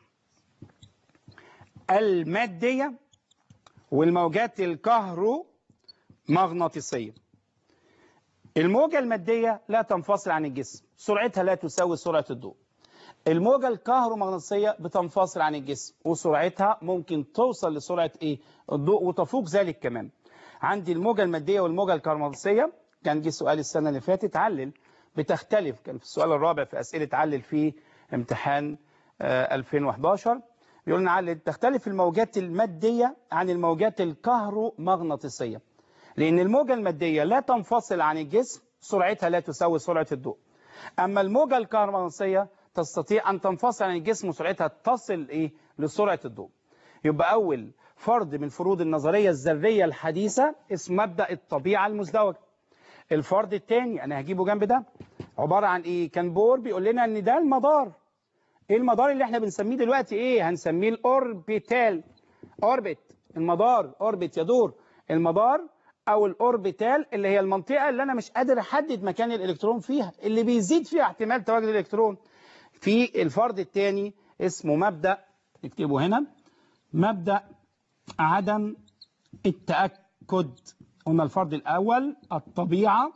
المادية والموجات الكهرومغناطيسية الموجة المادية لا تنفصل عن الجسم سرعتها لا تساوي سرعة الضوء الموجة الكهرومغناطيسية بتنفصل عن الجسم وسرعتها ممكن توصل لسرعة ايه الضوء وتفوق ذلك كمان عندي الموجة المادية والموجة الكهرومغناطيسية كان جه سؤال السنة اللي فاتت علل بتختلف كان في السؤال الرابع في أسئلة علل في امتحان آه 2011 بيقول لنا علل تختلف الموجات المادية عن الموجات الكهرومغناطيسية لأن الموجة المادية لا تنفصل عن الجسم سرعتها لا تساوي سرعة الضوء أما الموجة الكهرومغناطيسية تستطيع أن تنفصل عن الجسم وسرعتها تصل إيه لسرعة الضوء يبقى أول فرض من فروض النظرية الذرية الحديثة اسمه مبدأ الطبيعة المزدوجة الفرض الثاني أنا هجيبه جنب ده عبارة عن إيه كان بور بيقول لنا إن ده المدار إيه المدار اللي إحنا بنسميه دلوقتي إيه هنسميه الأوربيتال أوربت المدار أوربت يدور المدار او الاوربيتال اللي هي المنطقه اللي انا مش قادر احدد مكان الالكترون فيها اللي بيزيد فيها احتمال تواجد الالكترون في الفرض الثاني اسمه مبدا نكتبه هنا مبدا عدم التاكد قلنا الفرض الاول الطبيعه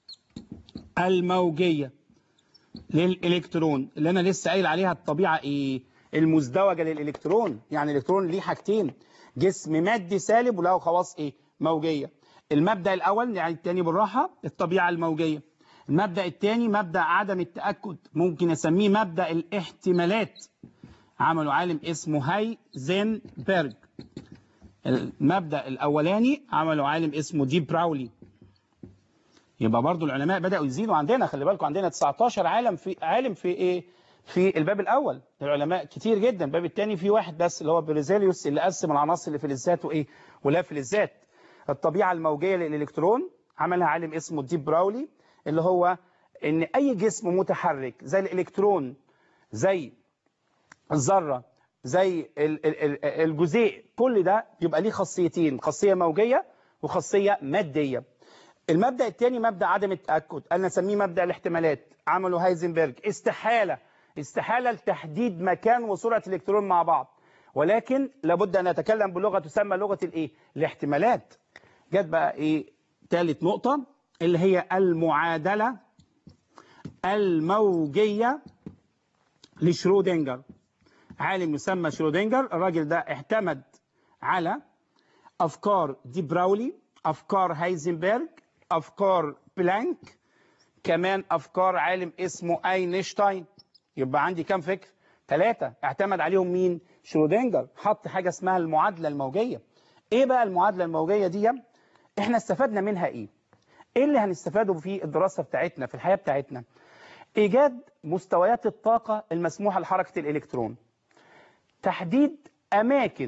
الموجيه للالكترون اللي انا لسه قايل عليها الطبيعه ايه المزدوجه للالكترون يعني الالكترون ليه حاجتين جسم مادي سالب وله خواص ايه موجيه المبدأ الأول يعني الثاني بالراحة الطبيعة الموجية المبدأ الثاني مبدأ عدم التأكد ممكن أسميه مبدأ الاحتمالات عملوا عالم اسمه هايزنبرج المبدأ الأولاني عملوا عالم اسمه دي براولي يبقى برضو العلماء بدأوا يزيدوا عندنا خلي بالكم عندنا 19 عالم في عالم في ايه في الباب الأول العلماء كتير جدا الباب الثاني في واحد بس اللي هو بريزيليوس اللي قسم العناصر اللي في الذات وايه ولا في الذات الطبيعة الموجية للإلكترون عملها عالم اسمه ديب براولي اللي هو ان اي جسم متحرك زي الالكترون زي الذرة زي الجزيء كل ده يبقى ليه خاصيتين خاصية موجية وخاصية مادية المبدأ الثاني مبدأ عدم التأكد أنا نسميه مبدأ الاحتمالات عمله هايزنبرج استحالة استحالة لتحديد مكان وسرعة الإلكترون مع بعض ولكن لابد أن نتكلم بلغة تسمى لغة الإيه؟ الاحتمالات جت بقى إيه ثالث نقطة اللي هي المعادلة الموجية لشرودنجر عالم يسمى شرودنجر الراجل ده اعتمد على أفكار دي براولي أفكار هايزنبرج أفكار بلانك كمان أفكار عالم اسمه أينشتاين يبقى عندي كام فكر ثلاثة اعتمد عليهم مين شرودنجر حط حاجة اسمها المعادلة الموجية ايه بقى المعادلة الموجية دي احنا استفدنا منها ايه ايه اللي هنستفاده في الدراسة بتاعتنا في الحياة بتاعتنا ايجاد مستويات الطاقة المسموحة لحركة الالكترون تحديد اماكن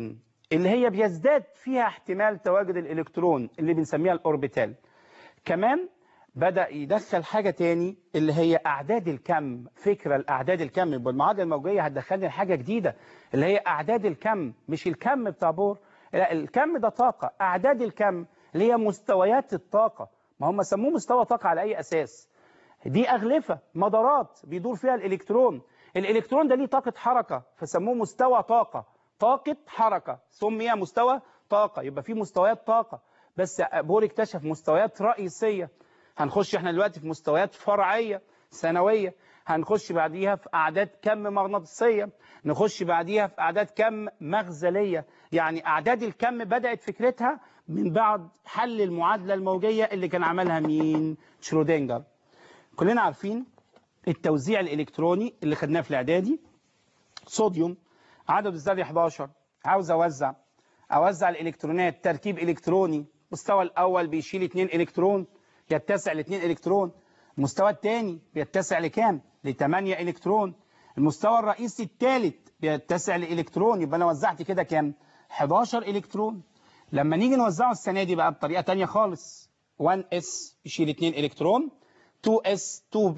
اللي هي بيزداد فيها احتمال تواجد الإلكترون اللي بنسميها الأوربيتال كمان بدأ يدخل حاجة تاني اللي هي أعداد الكم فكرة الأعداد الكم بالمعادلة الموجية هتدخلني حاجة جديدة اللي هي أعداد الكم مش الكم بتاع بور لا الكم ده طاقة أعداد الكم اللي هي مستويات الطاقة ما هم سموه مستوى طاقة على أي أساس دي أغلفة مدارات بيدور فيها الإلكترون الإلكترون ده ليه طاقة حركة فسموه مستوى طاقة طاقة حركة سمي مستوى طاقة يبقى في مستويات طاقة بس بور اكتشف مستويات رئيسية هنخش احنا دلوقتي في مستويات فرعية ثانوية هنخش بعديها في أعداد كم مغناطيسية نخش بعديها في أعداد كم مغزلية يعني أعداد الكم بدأت فكرتها من بعد حل المعادلة الموجية اللي كان عملها مين شرودنجر كلنا عارفين التوزيع الإلكتروني اللي خدناه في الإعدادي صوديوم عدد الذري 11 عاوز أوزع أوزع الإلكترونات تركيب إلكتروني المستوى الأول بيشيل 2 إلكترون يتسع ل 2 إلكترون المستوى الثاني بيتسع لكام؟ ل 8 إلكترون المستوى الرئيسي الثالث بيتسع لإلكترون يبقى أنا وزعت كده كام؟ 11 إلكترون لما نيجي نوزعه السنة دي بقى بطريقة تانية خالص 1s يشيل 2 إلكترون 2s 2b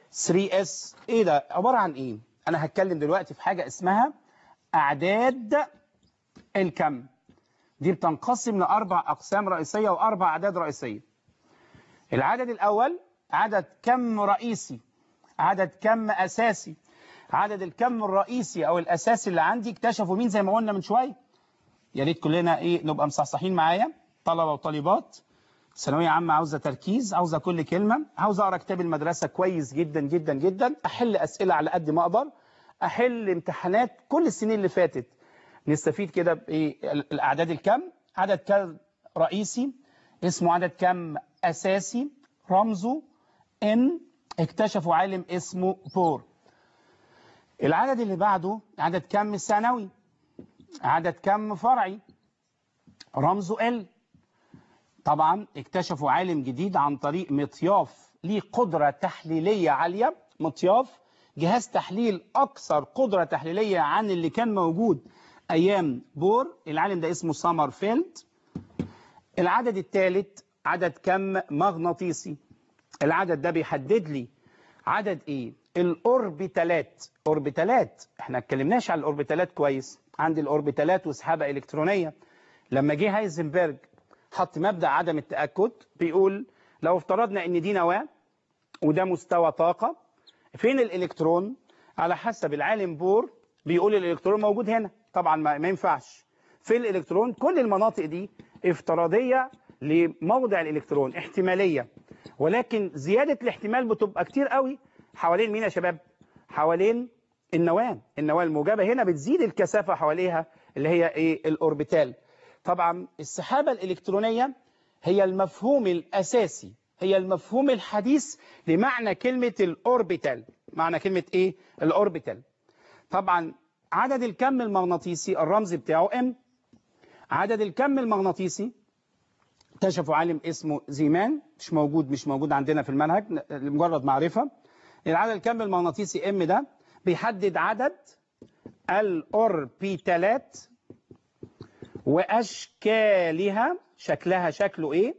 3s إيه ده؟ عبارة عن إيه؟ أنا هتكلم دلوقتي في حاجة اسمها أعداد الكم دي بتنقسم لأربع أقسام رئيسية وأربع أعداد رئيسية العدد الأول عدد كم رئيسي عدد كم أساسي عدد الكم الرئيسي أو الأساسي اللي عندي اكتشفوا مين زي ما قلنا من شوية يا ريت كلنا إيه نبقى مصحصحين معايا طلبة وطالبات ثانوية عامة عاوزة تركيز عاوزة كل كلمة عاوزة أقرأ كتاب المدرسة كويس جدا جدا جدا أحل أسئلة على قد ما أقدر أحل امتحانات كل السنين اللي فاتت نستفيد كده بإيه الأعداد الكم عدد كم رئيسي اسمه عدد كم أساسي رمزه إن اكتشفوا عالم اسمه بور العدد اللي بعده عدد كم ثانوي عدد كم فرعي رمزه ال طبعا اكتشفوا عالم جديد عن طريق مطياف ليه قدرة تحليلية عالية مطياف جهاز تحليل أكثر قدرة تحليلية عن اللي كان موجود أيام بور العالم ده اسمه سامرفيلد العدد الثالث عدد كم مغناطيسي العدد ده بيحدد لي عدد ايه الاوربيتالات اوربيتالات احنا اتكلمناش على الاوربيتالات كويس عندي الاوربيتالات وسحابه الكترونيه لما جه هايزنبرج حط مبدا عدم التاكد بيقول لو افترضنا ان دي نواه وده مستوى طاقه فين الالكترون على حسب العالم بور بيقول الالكترون موجود هنا طبعا ما ما ينفعش فين الالكترون كل المناطق دي افتراضيه لموضع الالكترون احتماليه ولكن زياده الاحتمال بتبقى كتير قوي حوالين مين يا شباب حوالين النواه النواه الموجبه هنا بتزيد الكثافه حواليها اللي هي ايه الاوربيتال طبعا السحابه الالكترونيه هي المفهوم الاساسي هي المفهوم الحديث لمعنى كلمه الاوربيتال معنى كلمه ايه الاوربيتال طبعا عدد الكم المغناطيسي الرمز بتاعه ام عدد الكم المغناطيسي اكتشفوا عالم اسمه زيمان مش موجود مش موجود عندنا في المنهج لمجرد معرفة العدد الكم المغناطيسي ام ده بيحدد عدد الاوربيتالات واشكالها شكلها شكله ايه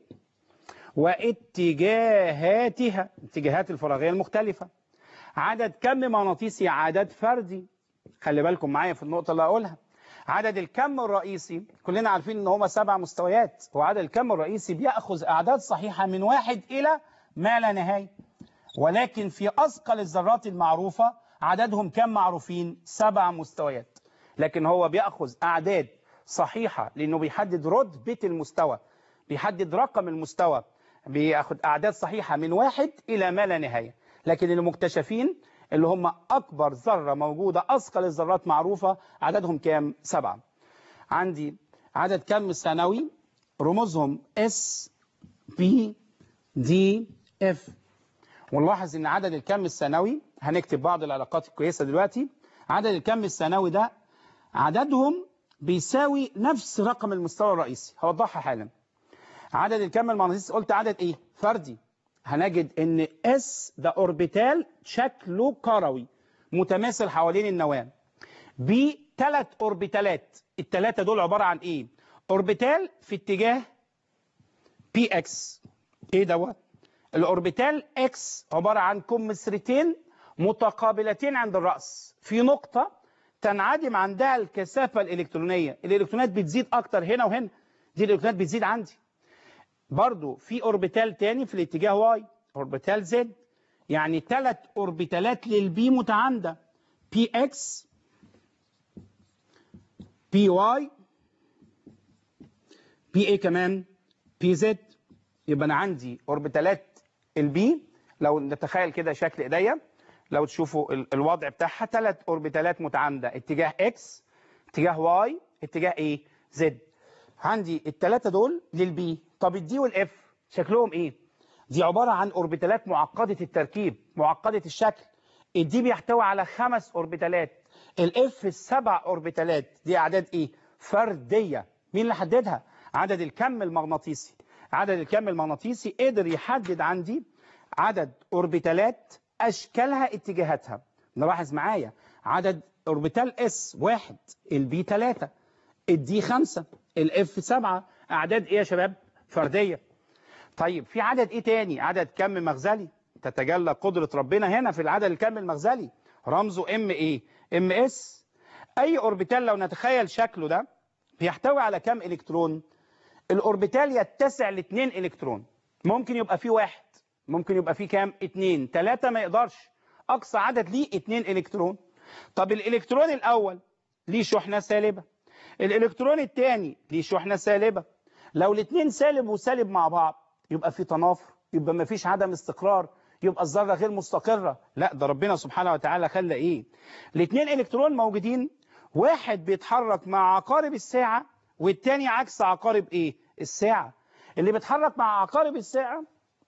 واتجاهاتها اتجاهات الفراغيه المختلفه عدد كم مغناطيسي عدد فردي خلي بالكم معايا في النقطه اللي هقولها عدد الكم الرئيسي كلنا عارفين ان هما سبع مستويات وعدد الكم الرئيسي بياخذ اعداد صحيحه من واحد الى ما لا نهايه ولكن في اثقل الذرات المعروفه عددهم كم معروفين سبع مستويات لكن هو بياخذ اعداد صحيحه لانه بيحدد رتبه المستوى بيحدد رقم المستوى بياخد اعداد صحيحه من واحد الى ما لا نهايه لكن المكتشفين اللي هم أكبر ذرة موجودة أثقل الذرات معروفة عددهم كام؟ سبعة عندي عدد كم ثانوي رموزهم S B D F ونلاحظ ان عدد الكم الثانوي هنكتب بعض العلاقات الكويسة دلوقتي عدد الكم الثانوي ده عددهم بيساوي نفس رقم المستوى الرئيسي هوضحها حالا عدد الكم المغناطيسي قلت عدد ايه فردي هنجد ان اس ده اوربيتال شكله كروي متماثل حوالين النواة بي ثلاث اوربيتالات الثلاثه دول عباره عن ايه اوربيتال في اتجاه بي اكس ايه دوت الاوربيتال اكس عباره عن كمثرتين متقابلتين عند الراس في نقطه تنعدم عندها الكثافه الالكترونيه الالكترونات بتزيد اكتر هنا وهنا دي الالكترونات بتزيد عندي برضو في اوربيتال تاني في الاتجاه واي اوربيتال زد يعني ثلاث اوربيتالات للبي متعامده بي اكس بي واي بي ايه كمان بي زد يبقى انا عندي اوربيتالات البي لو نتخيل كده شكل ايديا لو تشوفوا ال- الوضع بتاعها ثلاث اوربيتالات متعامده اتجاه اكس اتجاه واي اتجاه ايه زد عندي الثلاثه دول للبي طب الدي والاف شكلهم ايه دي عباره عن اوربيتالات معقده التركيب معقده الشكل الدي بيحتوي على خمس اوربيتالات الاف السبع اوربيتالات دي اعداد ايه فرديه مين اللي حددها عدد الكم المغناطيسي عدد الكم المغناطيسي قدر يحدد عندي عدد اوربيتالات اشكالها اتجاهاتها نلاحظ معايا عدد اوربيتال اس واحد البي 3 الدي 5 الاف 7 اعداد ايه يا شباب فرديه طيب في عدد ايه تاني عدد كم مغزلي تتجلى قدرة ربنا هنا في العدد الكم المغزلي رمزه ام ايه ام اس اي اوربيتال لو نتخيل شكله ده بيحتوي على كم الكترون الاوربيتال يتسع لاثنين الكترون ممكن يبقى فيه واحد ممكن يبقى فيه كام اتنين ثلاثة ما يقدرش اقصى عدد ليه اتنين الكترون طب الالكترون الاول ليه شحنة سالبة الالكترون الثاني ليه شحنة سالبة لو الاثنين سالب وسالب مع بعض يبقى في تنافر يبقى ما فيش عدم استقرار يبقى الذره غير مستقره لا ده ربنا سبحانه وتعالى خلى ايه الاثنين الكترون موجودين واحد بيتحرك مع عقارب الساعه والتاني عكس عقارب ايه الساعه اللي بيتحرك مع عقارب الساعه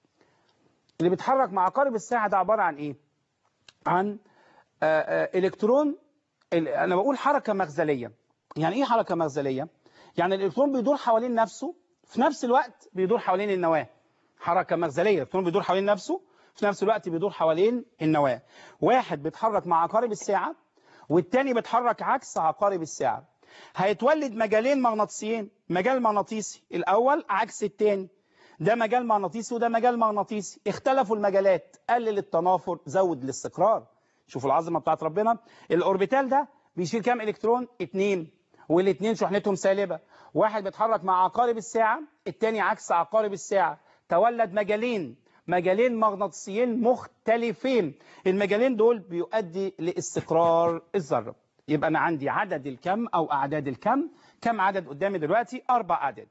اللي بيتحرك مع عقارب الساعه ده عباره عن ايه عن آآ آآ الكترون ال- انا بقول حركه مغزليه يعني ايه حركه مغزليه يعني الالكترون بيدور حوالين نفسه في نفس الوقت بيدور حوالين النواه حركه مغزليه الالكترون بيدور حوالين نفسه في نفس الوقت بيدور حوالين النواه واحد بيتحرك مع عقارب الساعه والتاني بيتحرك عكس عقارب الساعه هيتولد مجالين مغناطيسيين مجال مغناطيسي الاول عكس التاني ده مجال مغناطيسي وده مجال مغناطيسي اختلفوا المجالات قلل التنافر زود الاستقرار شوفوا العظمه بتاعت ربنا الاوربيتال ده بيشيل كام الكترون اتنين والاثنين شحنتهم سالبه واحد بيتحرك مع عقارب الساعه الثاني عكس عقارب الساعه تولد مجالين مجالين مغناطيسيين مختلفين المجالين دول بيؤدي لاستقرار الذره يبقى انا عندي عدد الكم او اعداد الكم كم عدد قدامي دلوقتي اربع اعداد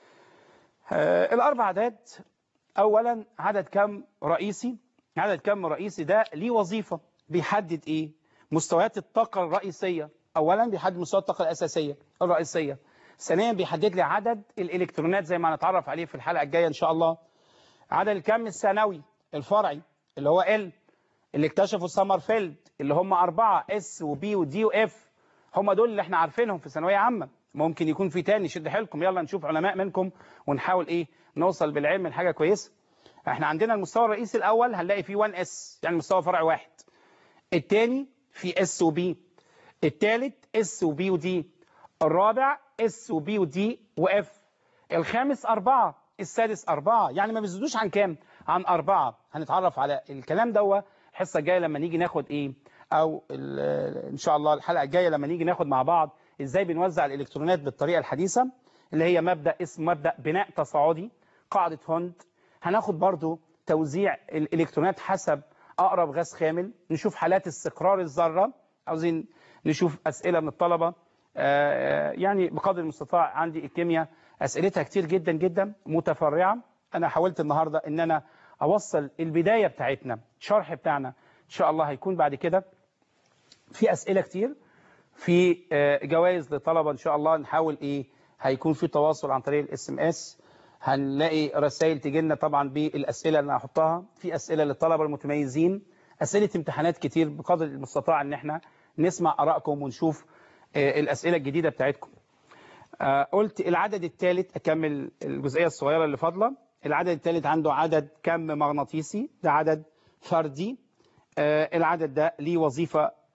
آه الاربع اعداد اولا عدد كم رئيسي عدد كم رئيسي ده ليه وظيفه بيحدد ايه مستويات الطاقه الرئيسيه اولا بيحدد مستوى الطاقه الاساسيه الرئيسيه ثانيا بيحدد لي عدد الالكترونات زي ما هنتعرف عليه في الحلقه الجايه ان شاء الله عدد الكم الثانوي الفرعي اللي هو ال اللي اكتشفوا سامرفيلد اللي هم أربعة اس وبي ودي واف هم دول اللي احنا عارفينهم في ثانويه عامه ممكن يكون في تاني شد حيلكم يلا نشوف علماء منكم ونحاول ايه نوصل بالعلم لحاجه كويسه احنا عندنا المستوى الرئيسي الاول هنلاقي فيه 1 اس يعني مستوى فرع واحد الثاني في اس وبي الثالث اس وبي ودي الرابع اس وبي ودي واف الخامس أربعة السادس أربعة يعني ما بيزيدوش عن كام عن أربعة هنتعرف على الكلام دوا الحصة الجاية لما نيجي ناخد إيه أو إن شاء الله الحلقة الجاية لما نيجي ناخد مع بعض إزاي بنوزع الإلكترونات بالطريقة الحديثة اللي هي مبدأ اسمه مبدأ بناء تصاعدي قاعدة هوند هناخد برضو توزيع الإلكترونات حسب أقرب غاز خامل نشوف حالات استقرار الذرة عاوزين نشوف أسئلة من الطلبة يعني بقدر المستطاع عندي الكيمياء أسئلتها كتير جدا جدا متفرعة أنا حاولت النهاردة إن أنا أوصل البداية بتاعتنا الشرح بتاعنا إن شاء الله هيكون بعد كده في أسئلة كتير في جوائز لطلبة إن شاء الله نحاول إيه هيكون في تواصل عن طريق الاس ام اس هنلاقي رسائل تيجي لنا طبعا بالاسئله اللي انا هحطها في اسئله للطلبه المتميزين اسئله امتحانات كتير بقدر المستطاع ان احنا نسمع ارائكم ونشوف الاسئله الجديده بتاعتكم قلت العدد الثالث اكمل الجزئيه الصغيره اللي فاضله العدد الثالث عنده عدد كم مغناطيسي ده عدد فردي العدد ده ليه وظيفه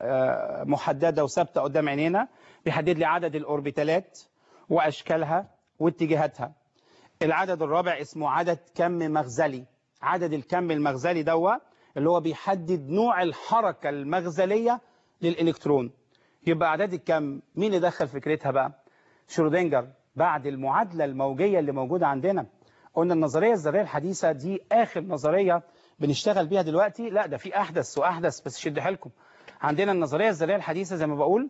آه، محدده وثابته قدام عينينا بيحدد لي عدد الاوربيتالات واشكالها واتجاهاتها العدد الرابع اسمه عدد كم مغزلي عدد الكم المغزلي دوا اللي هو بيحدد نوع الحركه المغزليه للالكترون يبقى اعداد الكم مين اللي دخل فكرتها بقى شرودنجر بعد المعادله الموجيه اللي موجوده عندنا قلنا النظريه الذريه الحديثه دي اخر نظريه بنشتغل بيها دلوقتي لا ده في احدث واحدث بس شد حيلكم عندنا النظريه الذريه الحديثه زي ما بقول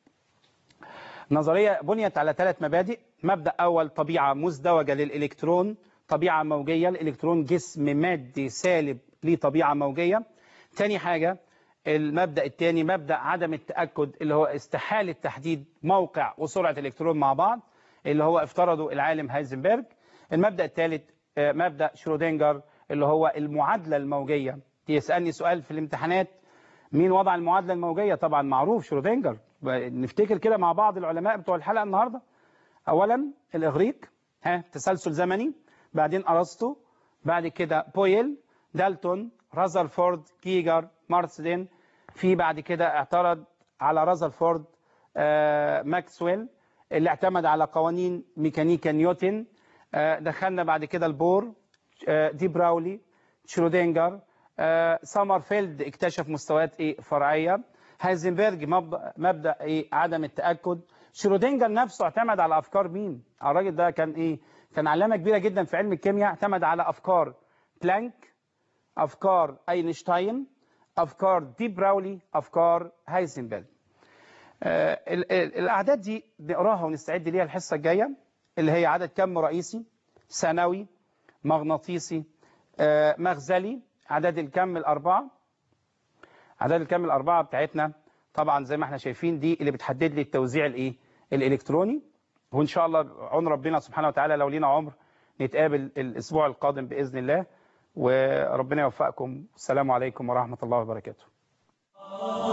نظريه بنيت على ثلاث مبادئ مبدا اول طبيعه مزدوجه للالكترون طبيعه موجيه الالكترون جسم مادي سالب ليه طبيعه موجيه تاني حاجه المبدا الثاني مبدا عدم التاكد اللي هو استحاله تحديد موقع وسرعه الالكترون مع بعض اللي هو افترضه العالم هايزنبرج المبدا الثالث آه، مبدا شرودنجر اللي هو المعادله الموجيه يسالني سؤال في الامتحانات مين وضع المعادله الموجيه طبعا معروف شرودنجر نفتكر كده مع بعض العلماء بتوع الحلقه النهارده اولا الاغريق ها تسلسل زمني بعدين ارسطو بعد كده بويل دالتون رازرفورد كيجر مارسدين في بعد كده اعترض على رازرفورد آه، ماكسويل اللي اعتمد على قوانين ميكانيكا نيوتن آه، دخلنا بعد كده البور آه، دي براولي شرودنجر آه، سامرفيلد اكتشف مستويات ايه فرعيه هايزنبرج مبدا مبدا ايه عدم التاكد شرودنجر نفسه اعتمد على افكار مين الراجل ده كان ايه كان علامه كبيره جدا في علم الكيمياء اعتمد على افكار بلانك افكار اينشتاين افكار دي براولي افكار هايزنبرج آه، ال- ال- الاعداد دي نقراها ونستعد ليها الحصه الجايه اللي هي عدد كم رئيسي ثانوي مغناطيسي آه، مغزلي عدد الكم الاربعه عدد الكم الاربعه بتاعتنا طبعا زي ما احنا شايفين دي اللي بتحدد لي التوزيع الايه الالكتروني وان شاء الله عون ربنا سبحانه وتعالى لو لينا عمر نتقابل الاسبوع القادم باذن الله وربنا يوفقكم السلام عليكم ورحمه الله وبركاته